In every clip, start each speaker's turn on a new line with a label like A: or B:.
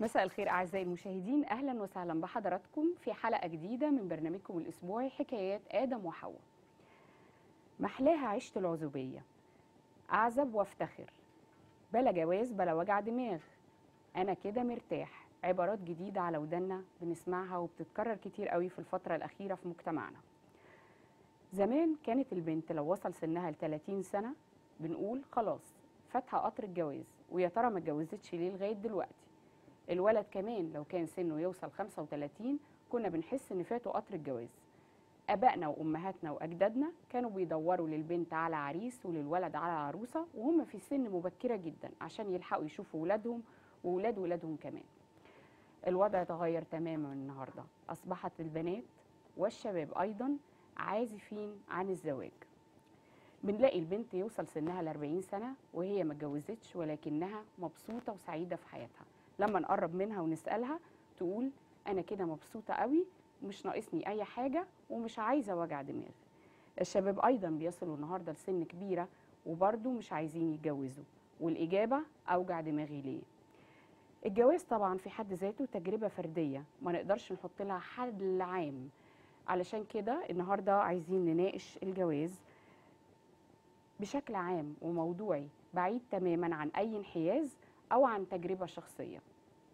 A: مساء الخير أعزائي المشاهدين أهلا وسهلا بحضراتكم في حلقة جديدة من برنامجكم الأسبوعي حكايات آدم وحواء محلاها عشت العزوبية أعزب وافتخر بلا جواز بلا وجع دماغ أنا كده مرتاح عبارات جديدة على ودنا بنسمعها وبتتكرر كتير قوي في الفترة الأخيرة في مجتمعنا زمان كانت البنت لو وصل سنها ل 30 سنة بنقول خلاص فاتحة قطر الجواز ويا ترى ما اتجوزتش ليه لغاية دلوقتي الولد كمان لو كان سنه يوصل 35 كنا بنحس ان فاته قطر الجواز ابائنا وامهاتنا واجدادنا كانوا بيدوروا للبنت على عريس وللولد على عروسه وهم في سن مبكره جدا عشان يلحقوا يشوفوا ولادهم وولاد ولادهم كمان الوضع تغير تماما النهارده اصبحت البنات والشباب ايضا عازفين عن الزواج بنلاقي البنت يوصل سنها ل 40 سنه وهي ما اتجوزتش ولكنها مبسوطه وسعيده في حياتها لما نقرب منها ونسالها تقول انا كده مبسوطه قوي مش ناقصني اي حاجه ومش عايزه وجع دماغ الشباب ايضا بيصلوا النهارده لسن كبيره وبرضه مش عايزين يتجوزوا والاجابه اوجع دماغي ليه الجواز طبعا في حد ذاته تجربه فرديه ما نقدرش نحط لها حل عام علشان كده النهارده عايزين نناقش الجواز بشكل عام وموضوعي بعيد تماما عن اي انحياز او عن تجربه شخصيه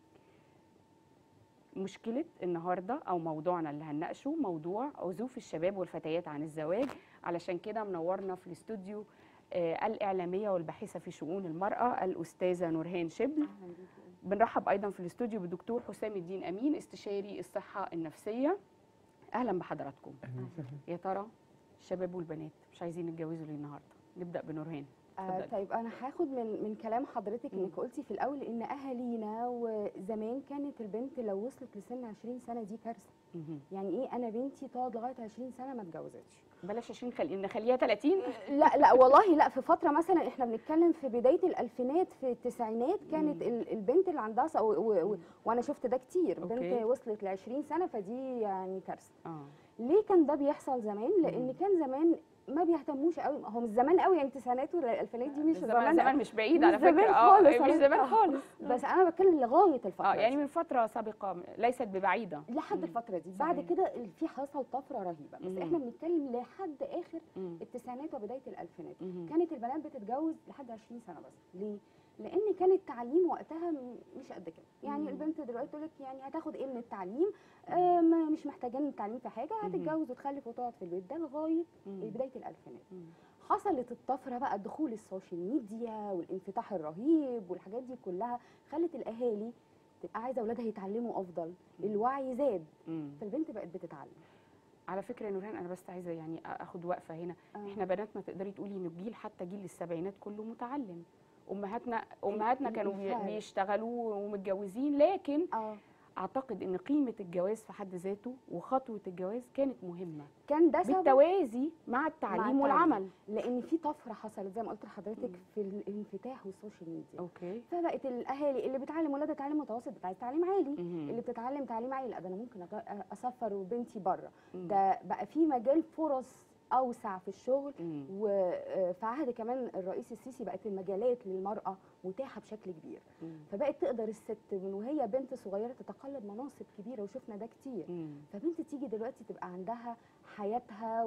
A: مشكله النهارده او موضوعنا اللي هنناقشه موضوع عزوف الشباب والفتيات عن الزواج علشان كده منورنا في الاستوديو آه الاعلاميه والباحثه في شؤون المراه الاستاذه نورهان شبل بنرحب ايضا في الاستوديو بالدكتور حسام الدين امين استشاري الصحه النفسيه اهلا بحضراتكم
B: اهلا وسهلا
A: يا ترى الشباب والبنات مش عايزين يتجوزوا ليه النهارده نبدا بنورهان
C: آه
A: اتفضلي.
C: طيب انا هاخد من من كلام حضرتك
A: مم.
C: انك قلتي في الاول ان اهالينا وزمان كانت البنت لو وصلت لسن 20 سنه دي كارثه
A: مهم.
C: يعني ايه انا بنتي تقعد لغايه 20 سنه ما اتجوزتش
A: بلاش 20 خلي نخليها 30
C: لا لا والله لا في فتره مثلا احنا بنتكلم في بدايه الالفينات في التسعينات كانت
A: مم.
C: ال- البنت اللي عندها ص- و- و- و- وانا شفت ده كتير
A: أوكي.
C: بنت وصلت ل 20 سنه فدي يعني كارثه
A: اه
C: ليه كان ده بيحصل زمان
A: مم.
C: لان كان زمان ما بيهتموش قوي هو مش زمان قوي يعني التسعينات والالفينات دي مش
A: زمان
C: زمان
A: زمان
C: قوي.
A: مش بعيد
C: مش
A: على فكره
C: زمان
A: اه
C: خالص،
A: مش
C: أنا-
A: زمان
C: آه.
A: خالص
C: بس انا بتكلم لغايه الفتره
A: اه يعني
C: دي.
A: من فتره سابقه ليست ببعيده
C: لحد
A: مم.
C: الفتره دي بعد
A: صحيح.
C: كده في حصل طفره رهيبه بس
A: مم.
C: احنا بنتكلم لحد اخر
A: مم.
C: التسعينات وبدايه الالفينات
A: مم.
C: كانت البنات بتتجوز لحد 20 سنه بس ليه لان كان التعليم وقتها م- مش قد كده يعني
A: مم.
C: البنت دلوقتي تقول لك يعني هتاخد ايه من التعليم آه ما- مش محتاجين التعليم في حاجه
A: مم.
C: هتتجوز وتخلف وتقعد في البيت ده لغايه
A: مم.
C: بدايه الالفينات
A: مم.
C: حصلت الطفره بقى دخول السوشيال ميديا والانفتاح الرهيب والحاجات دي كلها خلت الاهالي تبقى عايزه اولادها يتعلموا افضل الوعي زاد
A: مم.
C: فالبنت بقت بتتعلم
A: على فكره يا نورهان انا بس عايزه يعني اخد وقفه هنا
C: آه.
A: احنا بناتنا تقدري تقولي ان الجيل حتى جيل السبعينات كله متعلم امهاتنا امهاتنا كانوا بي-
C: بالفعل.
A: بيشتغلوا ومتجوزين لكن
C: اه
A: اعتقد ان قيمه الجواز في حد ذاته وخطوه الجواز كانت مهمه
C: كان ده سبب
A: بالتوازي مع التعليم
C: التعليم.
A: والعمل
C: لان في طفره حصلت زي ما قلت لحضرتك
A: مم.
C: في الانفتاح والسوشيال ميديا
A: اوكي
C: فبقت الاهالي اللي بتعلم ولادها تعليم متوسط بتعلم تعليم عالي
A: مهم.
C: اللي بتتعلم تعليم عالي لا ده انا ممكن أغ- اسفر وبنتي بره
A: مم.
C: ده بقى في مجال فرص اوسع في الشغل
A: مم.
C: وفي عهد كمان الرئيس السيسي بقت المجالات للمراه متاحه بشكل كبير
A: مم.
C: فبقت تقدر الست من وهي بنت صغيره تتقلد مناصب كبيره وشفنا ده كتير
A: مم.
C: فبنت تيجي دلوقتي تبقى عندها حياتها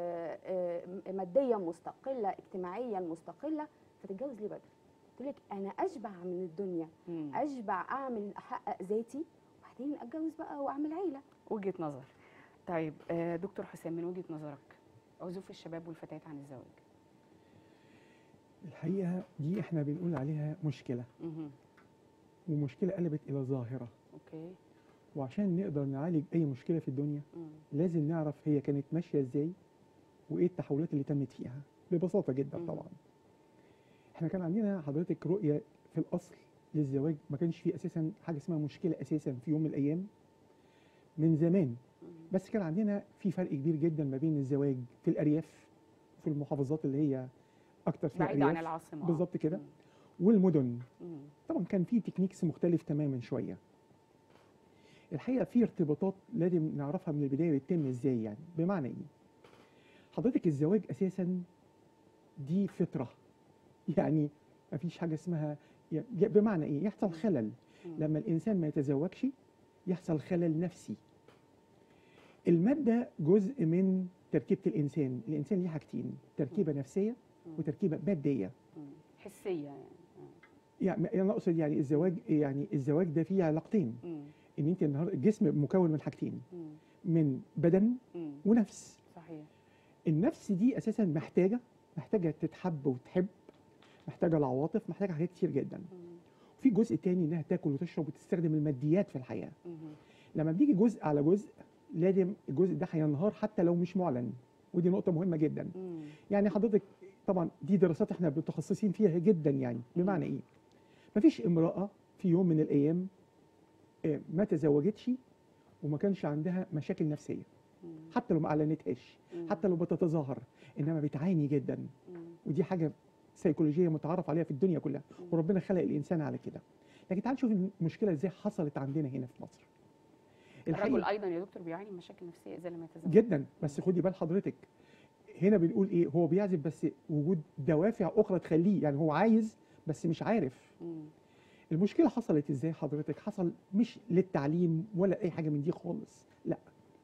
C: وماديا مستقله اجتماعيا مستقله فتتجوز ليه بدري تقول لك انا اشبع من الدنيا
A: مم.
C: اشبع اعمل احقق ذاتي وبعدين اتجوز بقى واعمل عيله
A: وجهه نظر طيب آه، دكتور حسام من وجهه نظرك عزوف الشباب والفتيات عن الزواج
B: الحقيقه دي احنا بنقول عليها مشكله
A: مهم.
B: ومشكله قلبت الى ظاهره
A: اوكي
B: وعشان نقدر نعالج اي مشكله في الدنيا
A: مم.
B: لازم نعرف هي كانت ماشيه ازاي وايه التحولات اللي تمت فيها ببساطه جدا
A: مم.
B: طبعا احنا كان عندنا حضرتك رؤيه في الاصل للزواج ما كانش فيه اساسا حاجه اسمها مشكله اساسا في يوم من الايام من زمان
A: مم.
B: بس كان عندنا في فرق كبير جدا ما بين الزواج في الارياف وفي المحافظات اللي هي اكتر فيها
A: بعيد عن
B: أرياف
A: العاصمه
B: بالظبط كده
A: مم.
B: والمدن
A: مم.
B: طبعا كان في تكنيكس مختلف تماما شويه الحقيقه في ارتباطات لازم نعرفها من البدايه بتتم ازاي يعني بمعنى ايه حضرتك الزواج اساسا دي فطره يعني ما فيش حاجه اسمها يعني بمعنى ايه يحصل خلل
A: مم.
B: لما الانسان ما يتزوجش يحصل خلل نفسي الماده جزء من تركيبه الانسان الانسان ليه حاجتين تركيبه نفسيه
A: مم.
B: وتركيبه ماديه
A: مم. حسيه يعني
B: يعني انا اقصد يعني الزواج يعني الزواج ده فيه علاقتين
A: مم.
B: ان انت النهارده الجسم مكون من حاجتين
A: مم.
B: من بدن
A: مم.
B: ونفس
A: صحيح
B: النفس دي اساسا محتاجه محتاجه تتحب وتحب محتاجه العواطف محتاجه حاجات كتير جدا
A: مم.
B: في جزء تاني انها تاكل وتشرب وتستخدم الماديات في الحياه
A: مم.
B: لما بيجي جزء على جزء لازم الجزء ده هينهار حتى لو مش معلن ودي نقطه مهمه جدا
A: مم.
B: يعني حضرتك طبعا دي دراسات احنا متخصصين فيها جدا يعني بمعنى ايه مفيش امراه في يوم من الايام آه، ما تزوجتش وما كانش عندها مشاكل نفسيه
A: مم.
B: حتى لو ما اعلنتهاش
A: مم.
B: حتى لو بتتظاهر انما بتعاني جدا
A: مم.
B: ودي حاجه سيكولوجيه متعارف عليها في الدنيا كلها
A: مم.
B: وربنا خلق الانسان على كده لكن تعال نشوف المشكله ازاي حصلت عندنا هنا في مصر
A: الرجل ايضا يا دكتور بيعاني من مشاكل نفسيه اذا لم يتزوج
B: جدا بس خدي بال حضرتك هنا بنقول ايه هو بيعزف بس وجود دوافع اخرى تخليه يعني هو عايز بس مش عارف
A: مم.
B: المشكله حصلت ازاي حضرتك حصل مش للتعليم ولا اي حاجه من دي خالص لا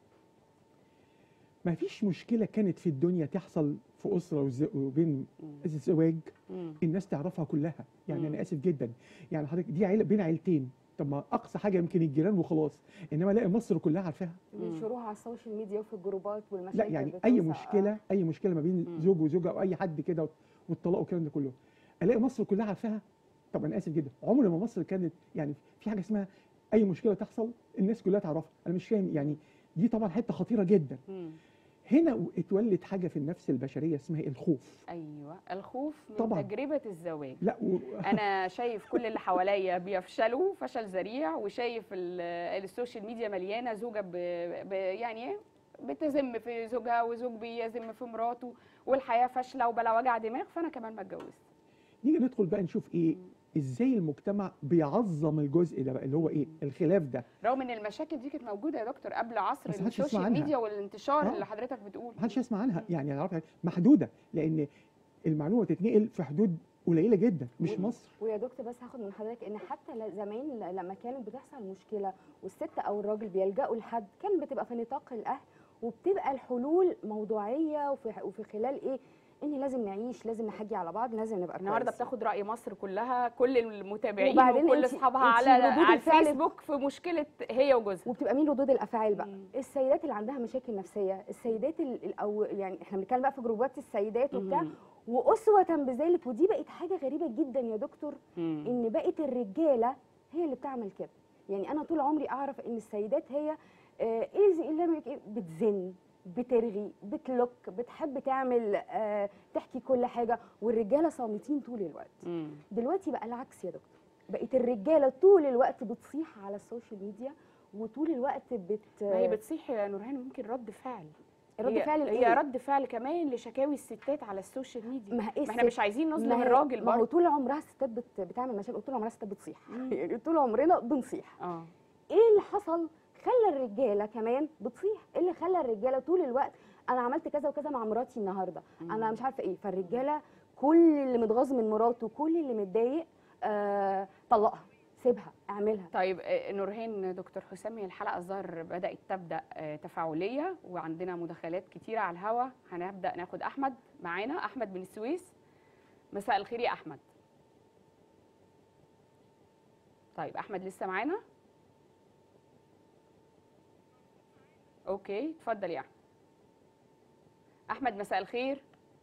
B: ما فيش مشكله كانت في الدنيا تحصل في اسره وز- وبين
A: مم.
B: الزواج
A: مم.
B: الناس تعرفها كلها يعني
A: مم.
B: انا اسف جدا يعني حضرتك دي عيله بين عيلتين طب ما اقصى حاجه يمكن الجيران وخلاص انما الاقي مصر كلها عارفاها
C: بينشروها على السوشيال ميديا وفي الجروبات والمشاكل
B: لا يعني اي
C: بتوسع.
B: مشكله اي مشكله ما بين
A: مم.
B: زوج وزوجه او اي حد كده والطلاق والكلام ده كله الاقي مصر كلها عارفاها طب انا اسف جدا عمر ما مصر كانت يعني في حاجه اسمها اي مشكله تحصل الناس كلها تعرفها انا مش فاهم يعني دي طبعا حته خطيره جدا
A: مم.
B: هنا اتولد حاجه في النفس البشريه اسمها الخوف
A: ايوه الخوف من
B: طبعاً.
A: تجربه الزواج
B: لا و...
A: انا شايف كل اللي حواليا بيفشلوا فشل ذريع وشايف ال- السوشيال ميديا مليانه زوجه ب... ب... يعني إيه؟ بتذم في زوجها وزوج بيذم في مراته والحياه فاشله وبلا وجع دماغ فانا كمان ما اتجوزت
B: نيجي ندخل بقى نشوف ايه ازاي المجتمع بيعظم الجزء ده بقى اللي هو ايه الخلاف ده
A: رغم ان المشاكل دي كانت موجوده يا دكتور قبل عصر
B: بس محدش يسمع
A: السوشيال
B: عنها.
A: ميديا والانتشار
B: آه.
A: اللي حضرتك بتقول
B: محدش يسمع عنها يعني أنا عارف محدوده لان المعلومه تتنقل في حدود قليله جدا مش
A: و-
B: مصر
C: ويا دكتور بس هاخد من حضرتك ان حتى ل- زمان ل- لما كانت بتحصل مشكله والست او الراجل بيلجأوا لحد كان بتبقى في نطاق الاهل وبتبقى الحلول موضوعيه وفي وفي خلال ايه ان لازم نعيش لازم نحكي على بعض لازم نبقى
A: النهارده
C: كويسين.
A: بتاخد راي مصر كلها كل المتابعين
C: وبعدين
A: وكل
C: انتي-
A: اصحابها
C: انتي
A: على
C: ردود
A: على
C: الفعل-
A: الفيسبوك في مشكله هي وجوزها
C: وبتبقى مين ردود الافعال بقى
A: مم.
C: السيدات اللي عندها مشاكل نفسيه السيدات ال- ال- او يعني احنا بنتكلم بقى في جروبات السيدات وبتاع
A: مم.
C: واسوه بذلك ودي بقت حاجه غريبه جدا يا دكتور
A: مم.
C: ان بقت الرجاله هي اللي بتعمل كده يعني انا طول عمري اعرف ان السيدات هي آه، ايه زي اللي أنا- إيه بتزن بترغي بتلك بتحب تعمل آه، تحكي كل حاجه والرجاله صامتين طول الوقت
A: مم.
C: دلوقتي بقى العكس يا دكتور بقت الرجاله طول الوقت بتصيح على السوشيال ميديا وطول الوقت بت
A: ما هي بتصيح يا نورهان ممكن رد فعل
C: رد
A: هي
C: فعل
A: هي
C: الايه
A: رد فعل كمان لشكاوي الستات على السوشيال ميديا
C: ما هي ايه
A: ما احنا
C: الست-
A: مش عايزين
C: ما
A: نظلم
C: هي-
A: الراجل
C: ما هو
A: برضه
C: طول عمرها الستات بت... بتعمل مشاكل طول عمرها الستات بتصيح
A: مم.
C: يعني طول عمرنا بنصيح
A: اه
C: ايه اللي حصل خلى الرجاله كمان بتصيح ايه اللي خلى الرجاله طول الوقت انا عملت كذا وكذا مع مراتي النهارده انا مش عارفه ايه فالرجاله كل اللي متغاظ من مراته كل اللي متضايق آه طلقها سيبها اعملها
A: طيب آه، نورهان دكتور حسام هي الحلقه الظاهر بدات تبدا آه، تفاعليه وعندنا مداخلات كتيره على الهوا هنبدا ناخد احمد معانا احمد من السويس مساء الخير يا احمد طيب احمد لسه معانا اوكي اتفضل يا احمد احمد مساء الخير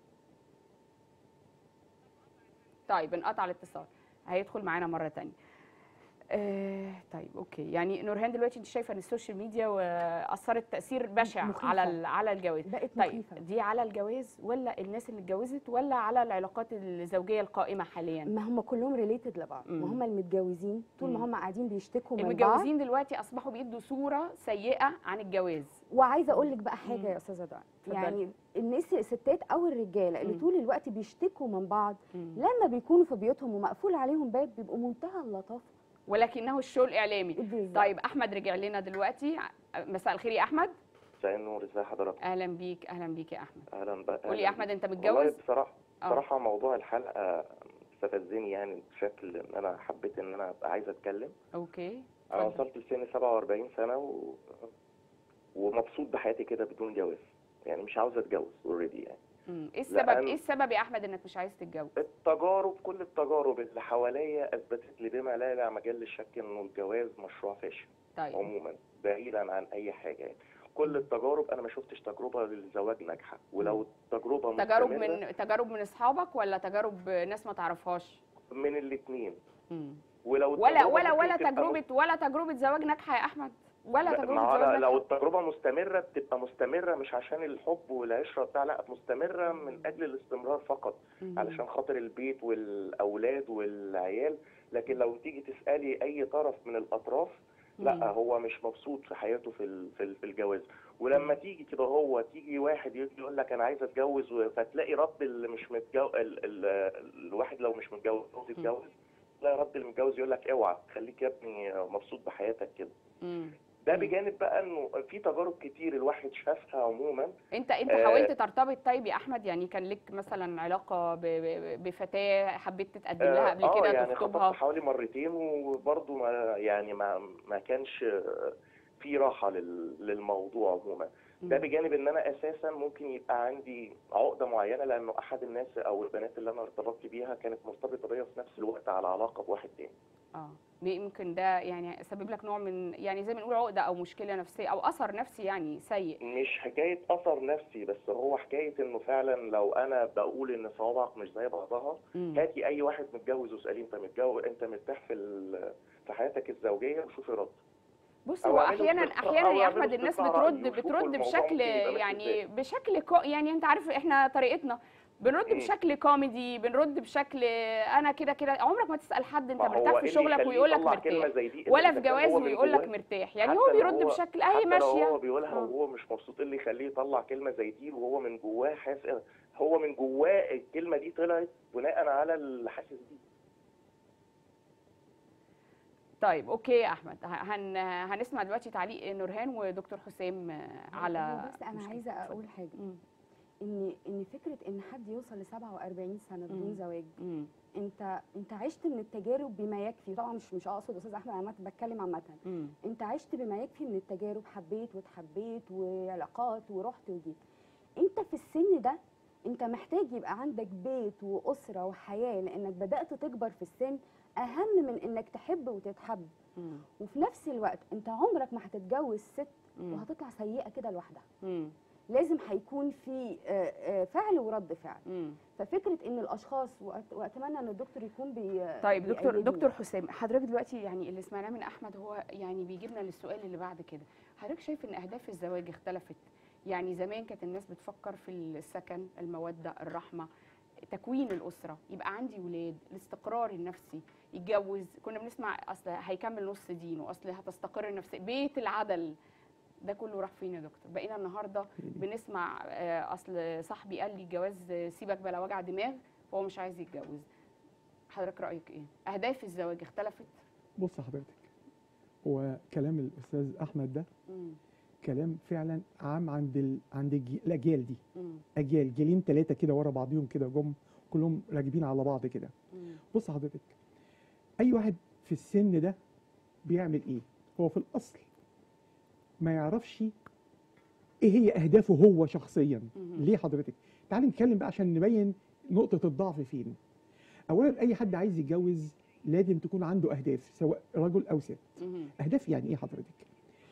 A: طيب انقطع الاتصال هيدخل معانا مره تانية آه طيب اوكي يعني نورهان دلوقتي انت شايفه ان السوشيال ميديا واثرت تاثير بشع
C: مخيفة.
A: على ال- على الجواز
C: بقت
A: طيب
C: مخيفه
A: دي على الجواز ولا الناس اللي اتجوزت ولا على العلاقات الزوجيه القائمه حاليا
C: ما هم كلهم ريليتد لبعض ما
A: مم.
C: هم المتجوزين طول
A: مم.
C: ما هم قاعدين بيشتكوا من بعض
A: المتجوزين دلوقتي اصبحوا بيدوا صوره سيئه عن الجواز
C: وعايزه اقول لك بقى حاجه
A: مم.
C: يا استاذه دعاء
A: اتفضلي.
C: يعني الناس الستات او الرجاله اللي
A: مم.
C: طول الوقت بيشتكوا من بعض
A: مم.
C: لما بيكونوا في بيوتهم ومقفول عليهم باب بيبقوا منتهى اللطافه
A: ولكنه الشو الاعلامي
C: بالظبط.
A: طيب احمد رجع لنا دلوقتي مساء الخير يا احمد
D: مساء النور ازي حضرتك
A: اهلا بيك اهلا بيك يا احمد
D: اهلا بقى
A: قول لي يا احمد انت
D: والله
A: متجوز
D: بصراحه
A: آه.
D: بصراحه موضوع الحلقه استفزني يعني بشكل ان انا حبيت ان انا ابقى عايز اتكلم
A: اوكي
D: انا
A: اتفضل.
D: وصلت لسن 47 سنه و... ومبسوط بحياتي كده بدون جواز يعني مش عاوز اتجوز اوريدي يعني
A: مم. ايه السبب
D: لأن-
A: ايه السبب يا احمد انك مش عايز تتجوز
D: التجارب كل التجارب اللي حواليا اثبتت لي بما لا يدع مجال للشك انه الجواز مشروع فاشل
A: طيب
D: عموما بعيدا عن اي حاجه يعني كل التجارب انا ما شفتش تجربه للزواج ناجحه ولو التجربه
A: تجارب
D: مستمرة
A: من تجارب من اصحابك ولا تجارب ناس ما تعرفهاش
D: من الاثنين
A: مم.
D: ولو
A: ولا
D: التجربة
A: ولا
D: ممكن
A: ولا
D: تبقى
A: تجربه ولا تجربه زواج ناجحه يا احمد ولا
D: لا،
A: تجربه
D: ما هو
A: زواج
D: أنا لو
A: ناجحه
D: التجربة مستمرة بتبقى مستمرة مش عشان الحب والعشرة بتاع لا مستمرة من أجل الاستمرار فقط
A: مم.
D: علشان خاطر البيت والأولاد والعيال لكن لو تيجي تسألي أي طرف من الأطراف
A: مم.
D: لا هو مش مبسوط في حياته في ال- في ال- في الجواز ولما تيجي كده هو تيجي واحد يجي يقول لك انا عايز اتجوز و- فتلاقي رد اللي مش متجوز ال... ال... الواحد لو مش متجوز عاوز يتجوز تلاقي رد المتجوز يقول لك اوعى خليك يا ابني مبسوط بحياتك كده
A: مم.
D: ده
A: مم.
D: بجانب بقى انه في تجارب كتير الواحد شافها عموما
A: انت انت
D: آه.
A: حاولت ترتبط طيب يا احمد يعني كان لك مثلا علاقه ب- ب- بفتاه حبيت تتقدم لها قبل
D: اه
A: كده
D: يعني
A: تخطبها
D: خطبت حوالي مرتين وبرضه ما يعني ما ما كانش في راحه لل... للموضوع عموما ده
A: مم.
D: بجانب ان انا اساسا ممكن يبقى عندي عقده معينه لانه احد الناس او البنات اللي انا ارتبطت بيها كانت مرتبطه بيا في نفس الوقت على علاقه بواحد تاني
A: اه يمكن ده يعني سبب لك نوع من يعني زي ما نقول عقده او مشكله نفسيه او اثر نفسي يعني سيء
D: مش حكايه اثر نفسي بس هو حكايه انه فعلا لو انا بقول ان صوابعك مش زي بعضها
A: مم.
D: هاتي اي واحد متجوز واساليه انت متجوز انت مرتاح في ال- في حياتك الزوجيه وشوفي رد
A: بص
D: أو
A: هو
D: اعملوا
A: احيانا
D: استطلاع-
A: احيانا
D: أو
A: يا
D: اعملوا
A: احمد الناس
D: استطلاع رأي
A: بترد
D: وشوفوا
A: بترد
D: الموضوع
A: بشكل
D: ممكن يبقى ماشي
A: يعني
D: إزاي.
A: بشكل كو يعني انت عارف احنا طريقتنا بنرد
D: مم.
A: بشكل كوميدي بنرد بشكل انا كده كده عمرك ما تسال حد انت
D: ما هو
A: مرتاح
D: إيه
A: في
D: اللي
A: شغلك
D: يخليه
A: ويقول لك
D: يطلع كلمة
A: مرتاح
D: زي دي إذا
A: ولا في
D: كان
A: جواز
D: هو من
A: ويقول لك
D: جواه؟
A: مرتاح يعني
D: حتى
A: هو
D: لو
A: بيرد
D: هو-
A: بشكل اهي
D: حتى لو هو
A: ماشيه
D: بيقولها
A: آه.
D: وهو مش مبسوط إيه اللي يخليه يطلع كلمه زي دي وهو من جواه حاسس هو من جواه الكلمه دي طلعت بناء على اللي حاسس بيه
A: طيب اوكي يا احمد هن هنسمع دلوقتي تعليق نورهان ودكتور حسام على
C: هو بس انا
A: مشكلة.
C: عايزه
A: اتفضل.
C: اقول حاجه
A: مم.
C: ان ان فكره ان حد يوصل ل 47 سنه بدون
A: مم.
C: زواج
A: مم.
C: انت انت عشت من التجارب بما يكفي طبعا مش مش اقصد استاذ احمد انا بتكلم عامه
A: مم.
C: انت عشت بما يكفي من التجارب حبيت واتحبيت وعلاقات ورحت وجيت انت في السن ده انت محتاج يبقى عندك بيت واسره وحياه لانك بدات تكبر في السن اهم من انك تحب وتتحب
A: مم.
C: وفي نفس الوقت انت عمرك ما هتتجوز ست
A: مم.
C: وهتطلع سيئه كده لوحدها
A: مم.
C: لازم هيكون في آه، آه، فعل ورد فعل
A: مم.
C: ففكره ان الاشخاص وأت- واتمنى ان الدكتور يكون بي
A: طيب دكتور
C: بيأيدني.
A: دكتور حسام حضرتك دلوقتي يعني اللي سمعناه من احمد هو يعني بيجيبنا للسؤال اللي بعد كده حضرتك شايف ان اهداف الزواج اختلفت يعني زمان كانت الناس بتفكر في السكن الموده الرحمه تكوين الاسره يبقى عندي ولاد الاستقرار النفسي يتجوز كنا بنسمع اصل هيكمل نص دينه اصل هتستقر النفسيه بيت العدل ده كله راح فين يا دكتور بقينا النهارده بنسمع آه، اصل صاحبي قال لي الجواز آه، سيبك بلا وجع دماغ فهو مش عايز يتجوز حضرتك رايك ايه اهداف الزواج اختلفت
B: بص حضرتك هو كلام الاستاذ احمد ده
A: مم.
B: كلام فعلا عام عند ال... عند الجي... الاجيال دي
A: مم.
B: اجيال جيلين ثلاثه كده ورا بعضيهم كده جم كلهم راكبين على بعض كده
A: مم.
B: بص حضرتك اي واحد في السن ده بيعمل ايه هو في الاصل ما يعرفش ايه هي اهدافه هو شخصيا
A: مم.
B: ليه حضرتك تعالي نتكلم بقى عشان نبين نقطه الضعف فين اولا اي حد عايز يتجوز لازم تكون عنده اهداف سواء رجل او ست
A: مم.
B: اهداف يعني ايه حضرتك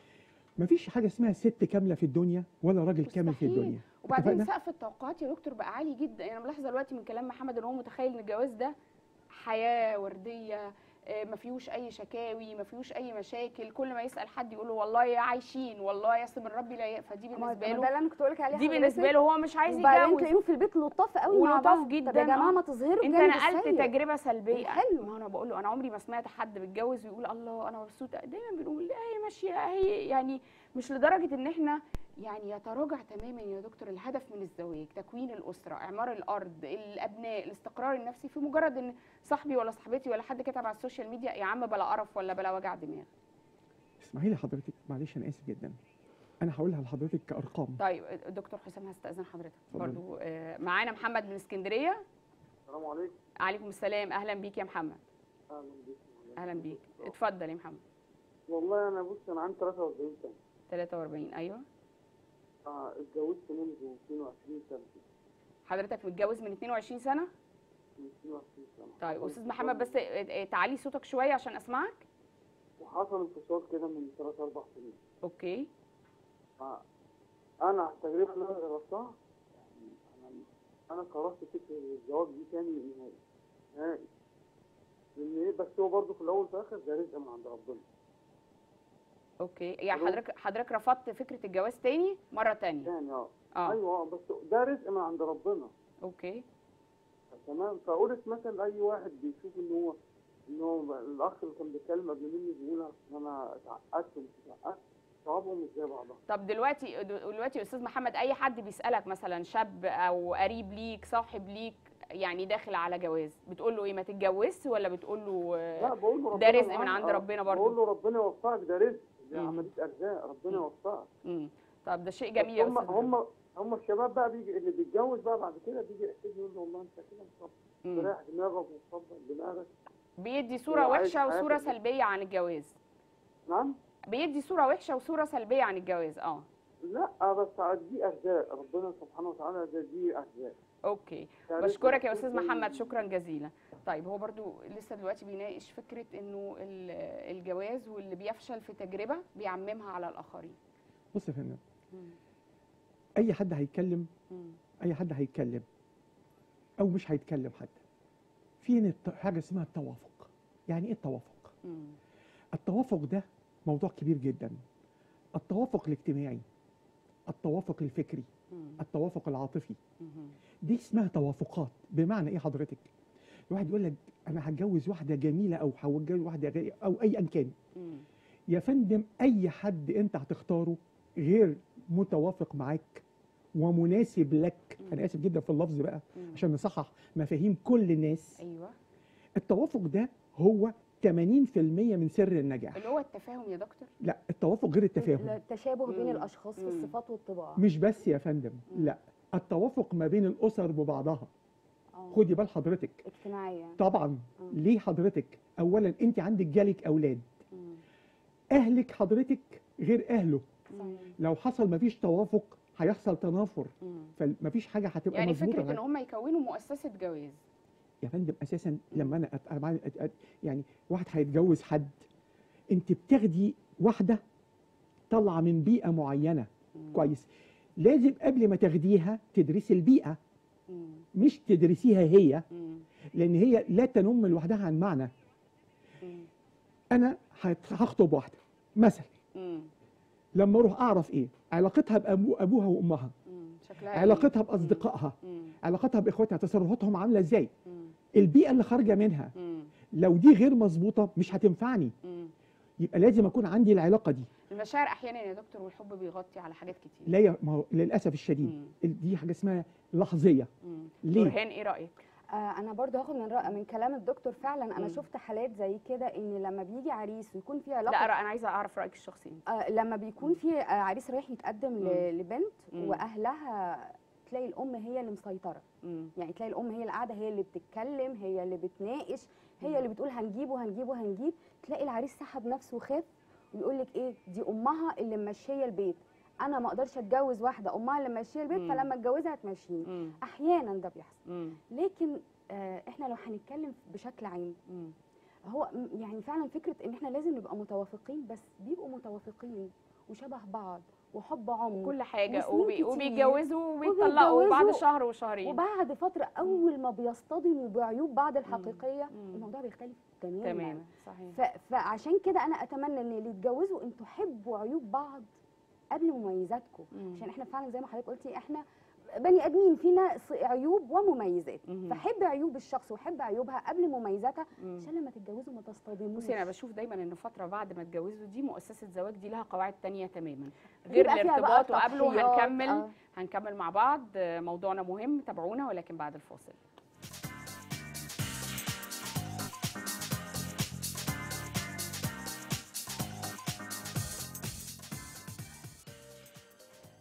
B: مفيش حاجه اسمها ست كامله في الدنيا ولا راجل كامل في
A: مستحيل.
B: الدنيا
A: وبعدين
B: اتفقنا؟
A: سقف التوقعات يا دكتور بقى عالي جدا يعني انا ملاحظه دلوقتي من كلام محمد ان هو متخيل ان الجواز ده حياه ورديه آه، ما فيهوش اي شكاوي ما فيهوش اي مشاكل كل ما يسال حد يقول له والله يا عايشين والله يا من ربي لا ي- فدي
C: ما-
A: بالنسبه
C: ما
A: له
C: ده اللي انا كنت بقول لك عليه
A: دي
C: حضرتك.
A: بالنسبه له هو مش عايز
C: وبعدين
A: يتجوز
C: تلاقيهم في البيت لطاف قوي مع
A: ولطاف
C: بعض
A: جدا،
C: طب يا جماعه
A: آه.
C: ما تظهروا
A: انت
C: الجانب
A: نقلت
C: السيء.
A: تجربه سلبيه
C: الحلو.
A: ما انا بقول له انا عمري ما سمعت حد بيتجوز ويقول الله انا مبسوط دايما بنقول لا هي ماشيه هي يعني مش لدرجه ان احنا يعني يتراجع تماما يا دكتور الهدف من الزواج تكوين الاسره اعمار الارض الابناء الاستقرار النفسي في مجرد ان صاحبي ولا صاحبتي ولا حد كتب على السوشيال ميديا يا عم بلا قرف ولا بلا وجع دماغ
B: اسمحي لي حضرتك معلش انا اسف جدا انا هقولها لحضرتك كارقام
A: طيب دكتور حسام هستاذن حضرتك
B: اتفضلي.
A: برضو آه، معانا محمد من اسكندريه
E: السلام عليكم
A: عليكم السلام اهلا بيك يا محمد
E: اهلا بيك
A: اهلا بيك اتفضل يا محمد
E: والله انا بص انا عندي 43 سنه
A: 43 ايوه
E: اه اتجوزت منذ 22 سنه
A: حضرتك متجوز من 22 سنه
E: من 22 سنه
A: طيب استاذ محمد بس اه، اه، تعالي صوتك شويه عشان اسمعك
E: وحصل انفصال كده من 3 4 سنين
A: اوكي
E: آه. انا على التجربه اللي انا جربتها يعني انا انا كرهت فكره الزواج دي تاني نهائي نهائي لان ايه بس هو برضه في الاول وفي الاخر ده رزق من عند ربنا
A: اوكي يعني
E: ألو؟
A: حضرتك حضرتك رفضت فكره الجواز تاني مره تانية
E: تاني اه
A: اه
E: ايوه اه بس ده رزق من عند ربنا
A: اوكي
E: تمام فقلت مثلا اي واحد بيشوف ان هو ان هو الاخ اللي كان بيتكلم قبل مني بيقول عشان انا اتعقدت ومش اتعقدت ثوابهم مش زي بعضها
A: طب دلوقتي دلوقتي يا استاذ محمد اي حد بيسالك مثلا شاب او قريب ليك صاحب ليك يعني داخل على جواز بتقول له ايه ما تتجوزش ولا بتقول له
E: لا
A: آه،
E: بقول له
A: ده
E: ربنا
A: رزق من
E: معاك.
A: عند
E: آه،
A: ربنا برضو.
E: بقول له ربنا يوفقك ده رزق دي
A: مم.
E: عمليه ارزاق ربنا
A: مم.
E: يوفقك
A: مم. طب ده شيء
E: بس
A: جميل يا
E: هم
A: استاذ
E: هم هم الشباب بقى بيجي اللي بيتجوز بقى بعد كده بيجي يحسدني يقول له والله انت كده مصاب
A: مم.
E: تريح دماغك وتصبر دماغك
A: بيدي صوره
E: هو عايز
A: وحشه وصوره
E: حياته.
A: سلبيه عن الجواز
E: نعم
A: بيدي صوره وحشه وصوره سلبيه عن الجواز اه
E: لا بس دي ارزاق ربنا سبحانه وتعالى ده دي ارزاق
A: اوكي
E: ده رزق
A: بشكرك يا
E: مكتوب
A: استاذ
E: زي-
A: محمد شكرا جزيلا طيب هو برضو لسه دلوقتي بيناقش فكره انه ال- الجواز واللي بيفشل في تجربه بيعممها على الاخرين
B: بص يا فندم
A: مم.
B: اي حد هيتكلم
A: مم.
B: اي حد هيتكلم او مش هيتكلم حتى في هنا الت- حاجه اسمها التوافق يعني ايه التوافق
A: مم.
B: التوافق ده موضوع كبير جدا التوافق الاجتماعي التوافق الفكري
A: مم.
B: التوافق العاطفي
A: مم.
B: دي اسمها توافقات بمعنى ايه حضرتك الواحد يقول لك انا هتجوز واحده جميله او هتجوز واحده غير او اي ان كان
A: مم.
B: يا فندم اي حد انت هتختاره غير متوافق معاك ومناسب لك
A: مم.
B: انا اسف جدا في اللفظ بقى
A: مم.
B: عشان نصحح مفاهيم كل الناس
A: ايوه
B: التوافق ده هو 80% من سر النجاح
A: اللي هو التفاهم يا دكتور
B: لا التوافق غير التفاهم
C: التشابه بين
A: مم.
C: الاشخاص في
A: مم.
C: الصفات والطباع
B: مش بس يا فندم
A: مم.
B: لا التوافق ما بين الاسر ببعضها
C: آه.
B: خدي بال حضرتك
C: اجتماعيا
B: طبعا
C: مم.
B: ليه حضرتك اولا انت عندك جالك اولاد
A: مم.
B: اهلك حضرتك غير اهله
A: مم.
B: لو حصل مفيش توافق هيحصل تنافر
A: مم.
B: فمفيش حاجه هتبقى
A: يعني
B: مظبوطه
A: فكره
B: معاك.
A: ان هم يكونوا مؤسسه جواز
B: يا فندم اساسا لما انا أت... أنا معايا- أت... أت... يعني واحد هيتجوز حد انت بتاخدي واحده طالعه من بيئه معينه
A: مم.
B: كويس لازم قبل ما تاخديها تدرسي البيئه
A: مم.
B: مش تدرسيها هي
A: مم.
B: لان هي لا تنم لوحدها عن معنى
A: مم.
B: انا هت- هخطب واحده مثلا
A: مم.
B: لما اروح اعرف ايه علاقتها بأبو ابوها وامها
A: مم. شكلها إيه؟
B: علاقتها باصدقائها
A: مم.
B: علاقتها باخواتها تصرفاتهم عامله ازاي
A: مم.
B: البيئه اللي خارجه منها
A: مم.
B: لو دي غير مظبوطه مش هتنفعني
A: مم.
B: يبقى لازم اكون عندي العلاقه دي
A: المشاعر احيانا يا دكتور والحب بيغطي على حاجات كتير
B: لا ي- ما هو للاسف الشديد
A: مم.
B: ال- دي حاجه اسمها لحظيه
A: مم.
B: ليه؟
A: نورهان ايه رايك
C: آه انا برضه هاخد من رأي من كلام الدكتور فعلا انا
A: مم.
C: شفت حالات زي كده ان لما بيجي عريس ويكون في
A: لا
C: علاقه
A: انا عايزه اعرف رايك الشخصي
C: آه لما بيكون في آه عريس رايح يتقدم
A: مم.
C: ل- لبنت
A: مم.
C: واهلها تلاقي الام هي اللي مسيطره
A: مم.
C: يعني تلاقي الام هي اللي قاعده هي اللي بتتكلم هي اللي بتناقش
A: مم.
C: هي اللي بتقول هنجيب وهنجيب وهنجيب تلاقي العريس سحب نفسه وخاف ويقول لك ايه دي امها اللي ممشيه البيت انا ما اقدرش اتجوز واحده امها اللي ممشيه البيت
A: مم.
C: فلما اتجوزها تمشيني
A: مم.
C: احيانا ده بيحصل
A: مم.
C: لكن آه احنا لو هنتكلم بشكل عام
A: مم.
C: هو م- يعني فعلا فكره ان احنا لازم نبقى متوافقين بس بيبقوا متوافقين وشبه بعض وحب عمر
A: كل حاجه
C: وسنين
A: وبي...
C: كتير.
A: وبيتجوزوا وبيطلقوا بعد
C: وبيتجوزوا.
A: شهر وشهرين
C: وبعد فتره اول ما بيصطدموا بعيوب بعض الحقيقيه
A: مم.
C: الموضوع بيختلف تماما
A: تماما صحيح
C: ف... فعشان كده انا اتمنى ان اللي يتجوزوا انتوا حبوا عيوب بعض قبل مميزاتكم
A: مم.
C: عشان احنا فعلا زي ما حضرتك قلتي احنا بني ادمين فينا ص- عيوب ومميزات
A: مم.
C: فحب عيوب الشخص وحب عيوبها قبل مميزاتها
A: مم.
C: عشان لما تتجوزوا ما تصطدموش
A: بصي انا بشوف دايما ان فتره بعد ما اتجوزوا دي مؤسسه زواج دي لها قواعد تانية تماما غير
C: بيبقى فيها بقى
A: الارتباط وقبله
C: تضحيات،
A: هنكمل
C: آه.
A: هنكمل مع بعض آه، موضوعنا مهم تابعونا ولكن بعد الفاصل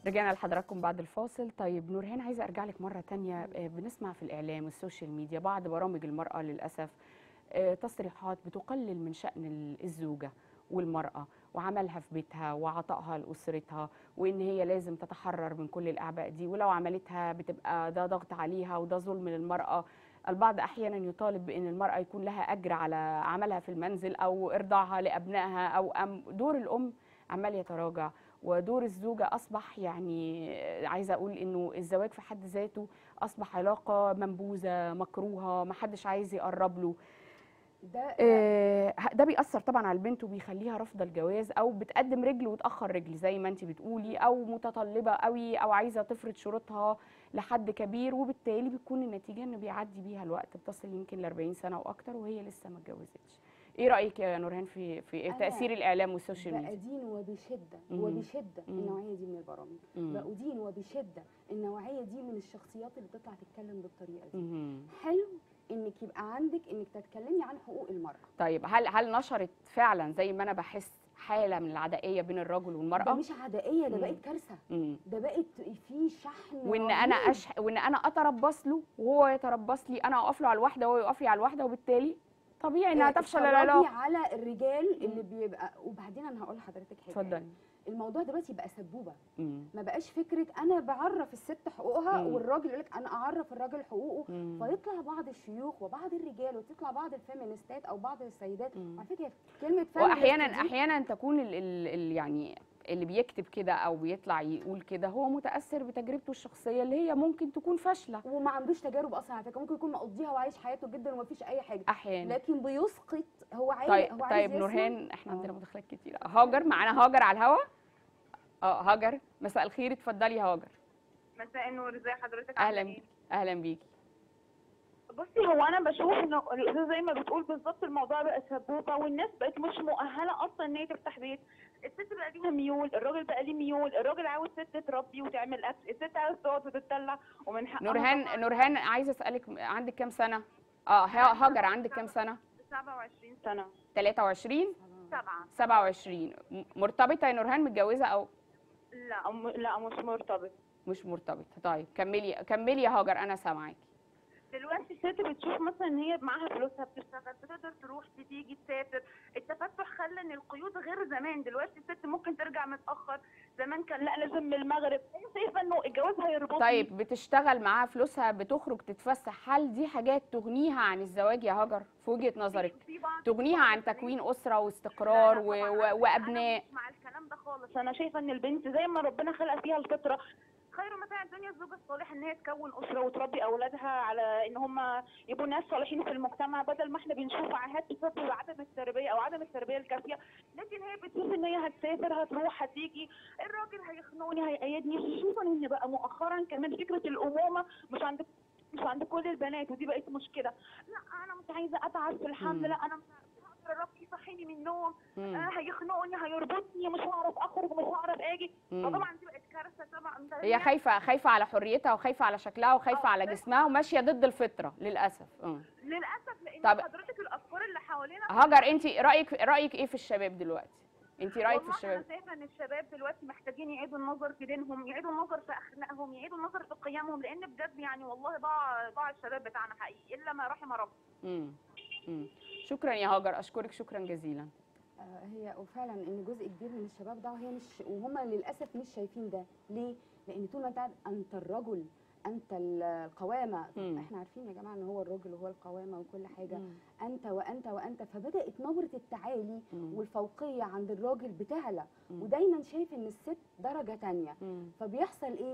A: رجعنا لحضراتكم بعد الفاصل طيب نورهان عايزه ارجع لك مره تانية آه، بنسمع في الاعلام والسوشيال ميديا بعض برامج المراه للاسف آه، تصريحات بتقلل من شان ال- الزوجه والمراه وعملها في بيتها وعطائها لاسرتها وان هي لازم تتحرر من كل الاعباء دي ولو عملتها بتبقى ده ضغط عليها وده ظلم للمراه البعض احيانا يطالب بان المراه يكون لها اجر على عملها في المنزل او ارضاعها لابنائها او أم دور الام عمال يتراجع ودور الزوجة أصبح يعني عايزة أقول إنه الزواج في حد ذاته أصبح علاقة منبوذة مكروهة محدش عايز يقرب له
C: ده
A: آه، ده بيأثر طبعا على البنت وبيخليها رافضة الجواز أو بتقدم رجل وتأخر رجل زي ما أنت بتقولي أو متطلبة قوي أو عايزة تفرض شروطها لحد كبير وبالتالي بتكون النتيجة إن بيعدي بيها الوقت بتصل يمكن ل 40 سنة وأكتر وهي لسه ما اتجوزتش. إيه رأيك يا نورهان في في
C: أنا
A: تأثير الإعلام والسوشيال ميديا؟
C: بأدين وبشدة
A: مم.
C: وبشدة
A: مم.
C: النوعية دي من البرامج
A: مم.
C: بأدين وبشدة النوعية دي من الشخصيات اللي بتطلع تتكلم بالطريقة دي
A: مهم.
C: حلو انك يبقى عندك انك تتكلمي عن حقوق المرأة
A: طيب هل هل نشرت فعلا زي ما انا بحس حاله من العدائيه بين الرجل
C: ده
A: والمراه
C: مش عدائية ده
A: مم.
C: بقت كارثة
A: مم.
C: ده بقت في شحن
A: وان انا
C: رهيب.
A: أش... وان انا اتربص له وهو يتربص لي انا اقف له على الواحده وهو يقف لي على الواحده وبالتالي طبيعي انها
C: إيه،
A: تفشل
C: اتفرجي
A: العلاقه
C: على الرجال اللي بيبقى وبعدين انا هقول لحضرتك حاجه
A: اتفضلي
C: الموضوع دلوقتي بقى سبوبه
A: مم.
C: ما بقاش فكره انا بعرف الست حقوقها
A: مم.
C: والراجل يقول لك انا اعرف الراجل حقوقه
A: مم.
C: فيطلع بعض الشيوخ وبعض الرجال وتطلع بعض الفيمينيستات او بعض السيدات
A: مم.
C: على فكره كلمه feminist
A: واحيانا
C: دي
A: احيانا تكون ال... ال... ال... يعني اللي بيكتب كده او بيطلع يقول كده هو متاثر بتجربته الشخصيه اللي هي ممكن تكون فاشله
C: وما عندوش تجارب اصلا على فكره ممكن يكون مقضيها وعايش حياته جدا ومفيش اي حاجه
A: احيانا
C: لكن بيسقط هو عايز
A: طيب
C: هو عايز
A: طيب
C: يسمع.
A: نورهان احنا
C: آه.
A: عندنا مداخلات كتير هاجر معانا هاجر على الهوا اه هاجر مساء الخير اتفضلي يا هاجر
F: مساء النور ازي حضرتك
A: اهلا
F: عاملة ايه؟
A: اهلا بيكي
F: بصي هو انا بشوف ان الاستاذه زي ما بتقول بالظبط الموضوع بقى سبوبه والناس بقت مش مؤهله اصلا ان هي تفتح بيت الست بقى ليها ميول الراجل بقى ليه ميول الراجل عاوز ست تربي وتعمل اكل الست عاوز تقعد وتتدلع ومن حقها طبعاً
A: نورهان نورهان عايزه اسالك عندك كام سنه اه ها- هاجر عندك كام سنه
F: 27 سنه
A: 23
F: سبعه
A: 27 م- مرتبطه يا نورهان متجوزه او
F: لا م- لا مش مرتبط
A: مش مرتبطه طيب كملي كملي يا هاجر انا سامعاكي
F: دلوقتي الست بتشوف مثلا ان هي معاها فلوسها بتشتغل بتقدر تروح تيجي تسافر التفتح خلى ان القيود غير زمان دلوقتي الست ممكن ترجع متاخر زمان كان لا لازم من المغرب هي شايفه انه الجواز هيربطني
A: طيب بتشتغل معاها فلوسها بتخرج تتفسح هل دي حاجات تغنيها عن الزواج يا هاجر في وجهه نظرك
F: في بعض
A: تغنيها عن تكوين اسره واستقرار و... و... وابناء
F: أنا مش مع الكلام ده خالص انا شايفه ان البنت زي ما ربنا خلق فيها الفطره خير متاع الدنيا الزوج الصالح ان هي تكون اسره وتربي اولادها على ان هم يبقوا ناس صالحين في المجتمع بدل ما احنا بنشوف عاهات بسبب عدم التربيه او عدم التربيه الكافيه لكن هي بتشوف ان هي هتسافر هتروح هتيجي الراجل هيخنقني هيأيدني خصوصا ان بقى مؤخرا كمان فكره الامومه مش عند مش عند كل البنات ودي بقت مشكله لا انا مش عايزه اتعب في
A: مم.
F: الحمل لا انا مش هقدر الراجل يصحيني من النوم
A: مم.
F: آه هيخنقني هيربطني مش هعرف اخرج مش هعرف اجي
A: مم.
F: فطبعا دي بقت كارثه طبعا ده
A: هي خايفه خايفه على حريتها وخايفه على شكلها وخايفه
F: آه،
A: على
F: بس-
A: جسمها وماشيه ضد الفطره للاسف مم.
F: للاسف لان
A: طب-
F: حضرتك الافكار اللي حوالينا
A: هاجر انت رايك رايك ايه في الشباب دلوقتي انت رايك في
F: والله
A: الشباب
F: انا شايفه ان الشباب دلوقتي محتاجين يعيدوا النظر في دينهم يعيدوا النظر في اخلاقهم يعيدوا النظر في قيمهم لان بجد يعني والله ضاع ضاع الشباب بتاعنا حقيقي الا ما رحم ربنا
A: مم. مم. شكرا يا هاجر اشكرك شكرا جزيلا
C: آه، هي وفعلا ان جزء كبير من الشباب ده وهي مش وهم للاسف مش شايفين ده ليه لان طول ما انت قاعد انت الرجل انت القوامه
A: مم.
C: احنا عارفين يا جماعه ان هو الراجل وهو القوامه وكل حاجه
A: مم.
C: انت وانت وانت فبدات نبره التعالي
A: مم.
C: والفوقيه عند الراجل بتعلى
A: مم.
C: ودايما شايف ان الست درجه تانية
A: مم.
C: فبيحصل ايه